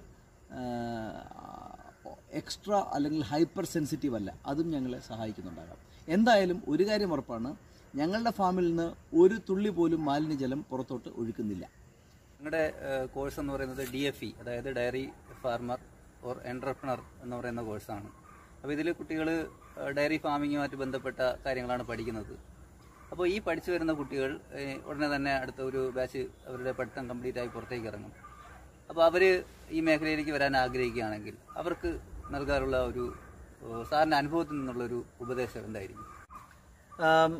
എക്സ്ട്രാ അല്ലെങ്കിൽ ഹൈപ്പർ സെൻസിറ്റീവ് അല്ല അതും ഞങ്ങളെ സഹായിക്കുന്നുണ്ടാകാം എന്തായാലും ഒരു കാര്യം ഉറപ്പാണ് ഞങ്ങളുടെ ഫാമിൽ നിന്ന് ഒരു തുള്ളി പോലും മാലിന്യജലം പുറത്തോട്ട് ഒഴുക്കുന്നില്ല ഞങ്ങളുടെ കോഴ്സ് എന്ന് പറയുന്നത് ഡി എഫ് ഇ അതായത് ഡയറി ഫാർമർ ഓർ എൻ്റർപ്രണർ എന്ന് പറയുന്ന കോഴ്സാണ് അപ്പോൾ ഇതിൽ കുട്ടികൾ ഡയറി ഫാമിങ്ങുമായിട്ട് ബന്ധപ്പെട്ട കാര്യങ്ങളാണ് പഠിക്കുന്നത് അപ്പോൾ ഈ പഠിച്ചു വരുന്ന കുട്ടികൾ ഏഹ്, ഉടനെ തന്നെ അടുത്ത ഒരു ബാച്ച് അവരുടെ പഠിത്തം കംപ്ലീറ്റ് ആയി പുറത്തേക്ക് ഇറങ്ങും അപ്പോൾ അവർ ഈ മേഖലയിലേക്ക് വരാൻ ആഗ്രഹിക്കുകയാണെങ്കിൽ അവർക്ക് നൽകാറുള്ള ഒരു ഏഹ്, സാറിൻ്റെ അനുഭവത്തിൽ നിന്നുള്ളൊരു ഉപദേശം എന്തായിരിക്കും ആം,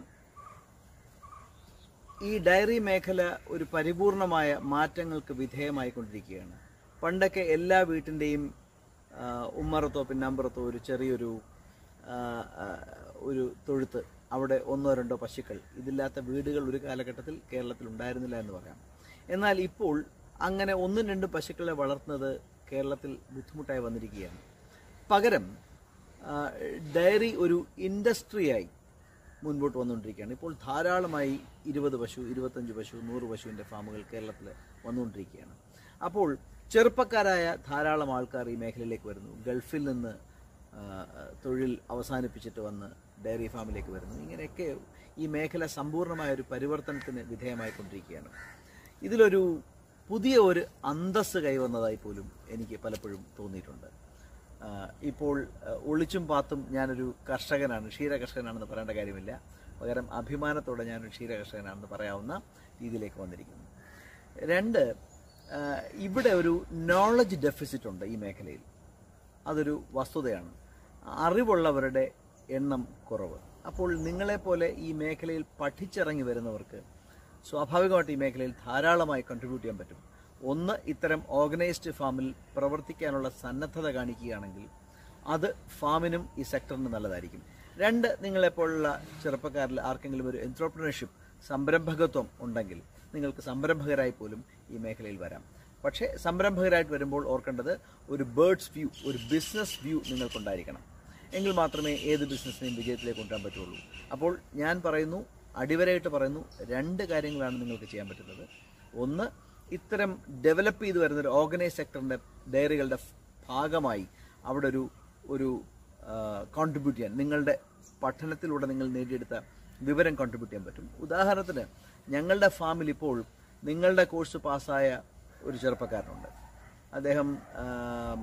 ഈ ഡയറി മേഖല ഒരു പരിപൂർണമായ മാറ്റങ്ങൾക്ക് വിധേയമായിക്കൊണ്ടിരിക്കുകയാണ് പണ്ടൊക്കെ എല്ലാ വീട്ടിൻ്റെയും ആ, ഉമ്മറത്തോ പിന്നമ്പറത്തോ ഒരു ചെറിയൊരു ആ, ആ, ഒരു തൊഴുത്ത് അവിടെ ഒന്നോ രണ്ടോ പശുക്കൾ ഇതില്ലാത്ത വീടുകൾ ഒരു കാലഘട്ടത്തിൽ കേരളത്തിൽ ഉണ്ടായിരുന്നില്ല എന്ന് പറയാം എന്നാൽ ഇപ്പോൾ അങ്ങനെ ഒന്നും രണ്ടും പശുക്കളെ വളർത്തുന്നത് കേരളത്തിൽ ബുദ്ധിമുട്ടായി വന്നിരിക്കുകയാണ് പകരം ആ, ഡയറി ഒരു ഇൻഡസ്ട്രിയായി മുൻപോട്ട് വന്നുകൊണ്ടിരിക്കുകയാണ് ഇപ്പോൾ ധാരാളമായി ഇരുപത് പശു ഇരുപത്തഞ്ച് പശു നൂറ് പശുവിൻ്റെ ഫാമുകൾ കേരളത്തിൽ വന്നുകൊണ്ടിരിക്കുകയാണ് അപ്പോൾ ചെറുപ്പക്കാരായ ധാരാളം ആൾക്കാർ ഈ മേഖലയിലേക്ക് വരുന്നു ഗൾഫിൽ നിന്ന് ആ, തൊഴിൽ അവസാനിപ്പിച്ചിട്ട് വന്ന് ഡയറി ഫാമിലേക്ക് വരുന്നു ഇങ്ങനെയൊക്കെ ഈ മേഖല സമ്പൂർണ്ണമായ ഒരു പരിവർത്തനത്തിന് വിധേയമായിക്കൊണ്ടിരിക്കുകയാണ് ഇതിലൊരു പുതിയ ഒരു അന്തസ്സ് കൈവന്നതായി പോലും എനിക്ക് പലപ്പോഴും തോന്നിയിട്ടുണ്ട് ആ, ഇപ്പോൾ ആ, ഒളിച്ചും പാത്തും ഞാനൊരു കർഷകനാണ് ക്ഷീര കർഷകനാണെന്ന് പറയേണ്ട കാര്യമില്ല പകരം അഭിമാനത്തോടെ ഞാനൊരു ക്ഷീര കർഷകനാണെന്ന് പറയാവുന്ന രീതിയിലേക്ക് വന്നിരിക്കുന്നു രണ്ട് ആ, ഇവിടെ ഒരു നോളജ് ഡെഫിസിറ്റ് ഉണ്ട് ഈ മേഖലയിൽ അതൊരു വസ്തുതയാണ് അറിവുള്ളവരുടെ എണ്ണം കുറവ് അപ്പോൾ നിങ്ങളെപ്പോലെ ഈ മേഖലയിൽ പഠിച്ചിറങ്ങി വരുന്നവർക്ക് സ്വാഭാവികമായിട്ട് ഈ മേഖലയിൽ ധാരാളമായി കൺട്രിബ്യൂട്ട് ചെയ്യാൻ പറ്റും ഒന്ന് ഇത്തരം ഓർഗനൈസ്ഡ് ഫാമിൽ പ്രവർത്തിക്കാനുള്ള സന്നദ്ധത കാണിക്കുകയാണെങ്കിൽ അത് ഫാമിനും ഈ സെക്ടറിന് നല്ലതായിരിക്കും രണ്ട് നിങ്ങളെപ്പോലുള്ള ചെറുപ്പക്കാരിൽ ആർക്കെങ്കിലും ഒരു എൻട്രോപ്രണർഷിപ്പ് സംരംഭകത്വം ഉണ്ടെങ്കിൽ നിങ്ങൾക്ക് സംരംഭകരായി പോലും ഈ മേഖലയിൽ വരാം പക്ഷേ സംരംഭകരായിട്ട് വരുമ്പോൾ ഓർക്കേണ്ടത് ഒരു ബേർഡ്സ് വ്യൂ ഒരു ബിസിനസ് വ്യൂ നിങ്ങൾക്കുണ്ടായിരിക്കണം എങ്കിൽ മാത്രമേ ഏത് ബിസിനസ്സിനെയും വിജയത്തിലേക്ക് കൊണ്ടുവരാൻ പറ്റുള്ളൂ അപ്പോൾ ഞാൻ പറയുന്നു അടിവരായിട്ട് പറയുന്നു രണ്ട് കാര്യങ്ങളാണ് നിങ്ങൾക്ക് ചെയ്യാൻ പറ്റുന്നത് ഒന്ന് ഇത്തരം ഡെവലപ്പ് ചെയ്തു വരുന്ന ഒരു ഓർഗനൈസ് സെക്ടറിൻ്റെ ഡയറികളുടെ ഭാഗമായി അവിടെ ഒരു ഒരു കോൺട്രിബ്യൂട്ട് ചെയ്യാൻ നിങ്ങളുടെ പഠനത്തിലൂടെ നിങ്ങൾ നേടിയെടുത്ത വിവരം കോൺട്രിബ്യൂട്ട് ചെയ്യാൻ പറ്റും ഉദാഹരണത്തിന് ഞങ്ങളുടെ ഫാമിൽ ഇപ്പോൾ നിങ്ങളുടെ കോഴ്സ് പാസ്സായ ഒരു ചെറുപ്പക്കാരനുണ്ട് അദ്ദേഹം ആം,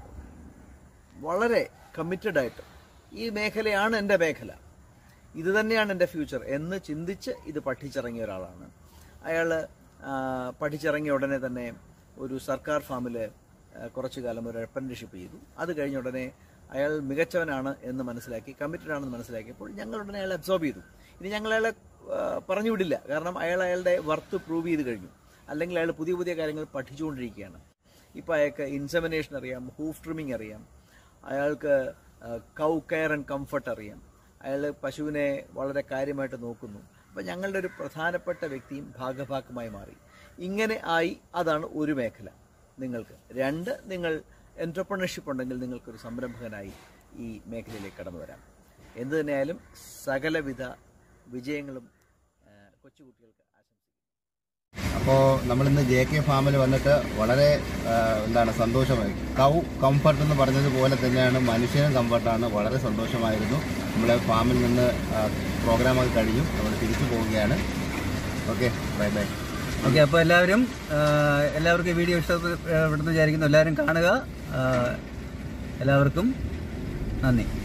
വളരെ കമ്മിറ്റഡ് ആയിട്ട് ഈ മേഖലയാണ് എൻ്റെ മേഖല ഇത് തന്നെയാണ് എൻ്റെ ഫ്യൂച്ചർ എന്ന് ചിന്തിച്ച് ഇത് പഠിച്ചിറങ്ങിയ ഒരാളാണ് അയാൾ പഠിച്ചിറങ്ങിയ ഉടനെ തന്നെ ഒരു സർക്കാർ ഫാമിൽ കുറച്ചു കാലം ഒരു അപ്രന്റീഷിപ്പ് ചെയ്തു അത് കഴിഞ്ഞ ഉടനെ അയാൾ മികച്ചവനാണ് എന്ന് മനസ്സിലാക്കി കമ്മിറ്റഡ് ആണെന്ന് മനസ്സിലാക്കിയപ്പോൾ ഞങ്ങൾ ഉടനെ അയാളെ അബ്സോർബ് ചെയ്തു ഇനി ഞങ്ങൾ അയാളെ ആ, പറഞ്ഞു വിടില്ല കാരണം അയാൾ അയാളുടെ വർത്ത് പ്രൂവ് ചെയ്ത് കഴിഞ്ഞു അല്ലെങ്കിൽ അയാൾ പുതിയ പുതിയ കാര്യങ്ങൾ പഠിച്ചുകൊണ്ടിരിക്കുകയാണ് ഇപ്പോൾ അയാൾക്ക് ഇൻസെമിനേഷൻ അറിയാം ഹൂഫ് ട്രിമിങ് അറിയാം അയാൾക്ക് കൗ കെയർ ആൻഡ് കംഫർട്ട് അറിയാം അയാൾ പശുവിനെ വളരെ കാര്യമായിട്ട് നോക്കുന്നു അപ്പം ഞങ്ങളുടെ ഒരു പ്രധാനപ്പെട്ട വ്യക്തിയും ഭാഗഭാക്കുമായി മാറി ഇങ്ങനെ ആയി അതാണ് ഒരു മേഖല നിങ്ങൾക്ക് രണ്ട് നിങ്ങൾ എൻറ്റർപ്രണർഷിപ്പ് ഉണ്ടെങ്കിൽ നിങ്ങൾക്കൊരു സംരംഭകനായി ഈ മേഖലയിലേക്ക് കടന്നു വരാം എന്തു തന്നെയായാലും സകലവിധ വിജയങ്ങളും ആ, കൊച്ചുകുട്ടികൾക്ക് ആശംസിക്കുന്നു അപ്പോൾ നമ്മളിന്ന് ജെ കെ ഫാമിൽ വന്നിട്ട് വളരെ ആ, എന്താണ് സന്തോഷമായി കൗ കംഫർട്ട് എന്ന് പറഞ്ഞതുപോലെ തന്നെയാണ് മനുഷ്യനും കംഫർട്ടാണ് വളരെ സന്തോഷമായിരുന്നു നമ്മളെ ഫാമിൽ നിന്ന് പ്രോഗ്രാമൊക്കെ കഴിഞ്ഞു നമ്മൾ തിരിച്ചു പോവുകയാണ് ഓക്കെ ബൈ ബൈ ഓക്കെ അപ്പോൾ എല്ലാവരും ആ, എല്ലാവർക്കും ഈ വീഡിയോ ഇഷ്ടപ്പെടുന്നു വിചാരിക്കുന്നു എല്ലാവരും കാണുക ആ, എല്ലാവർക്കും നന്ദി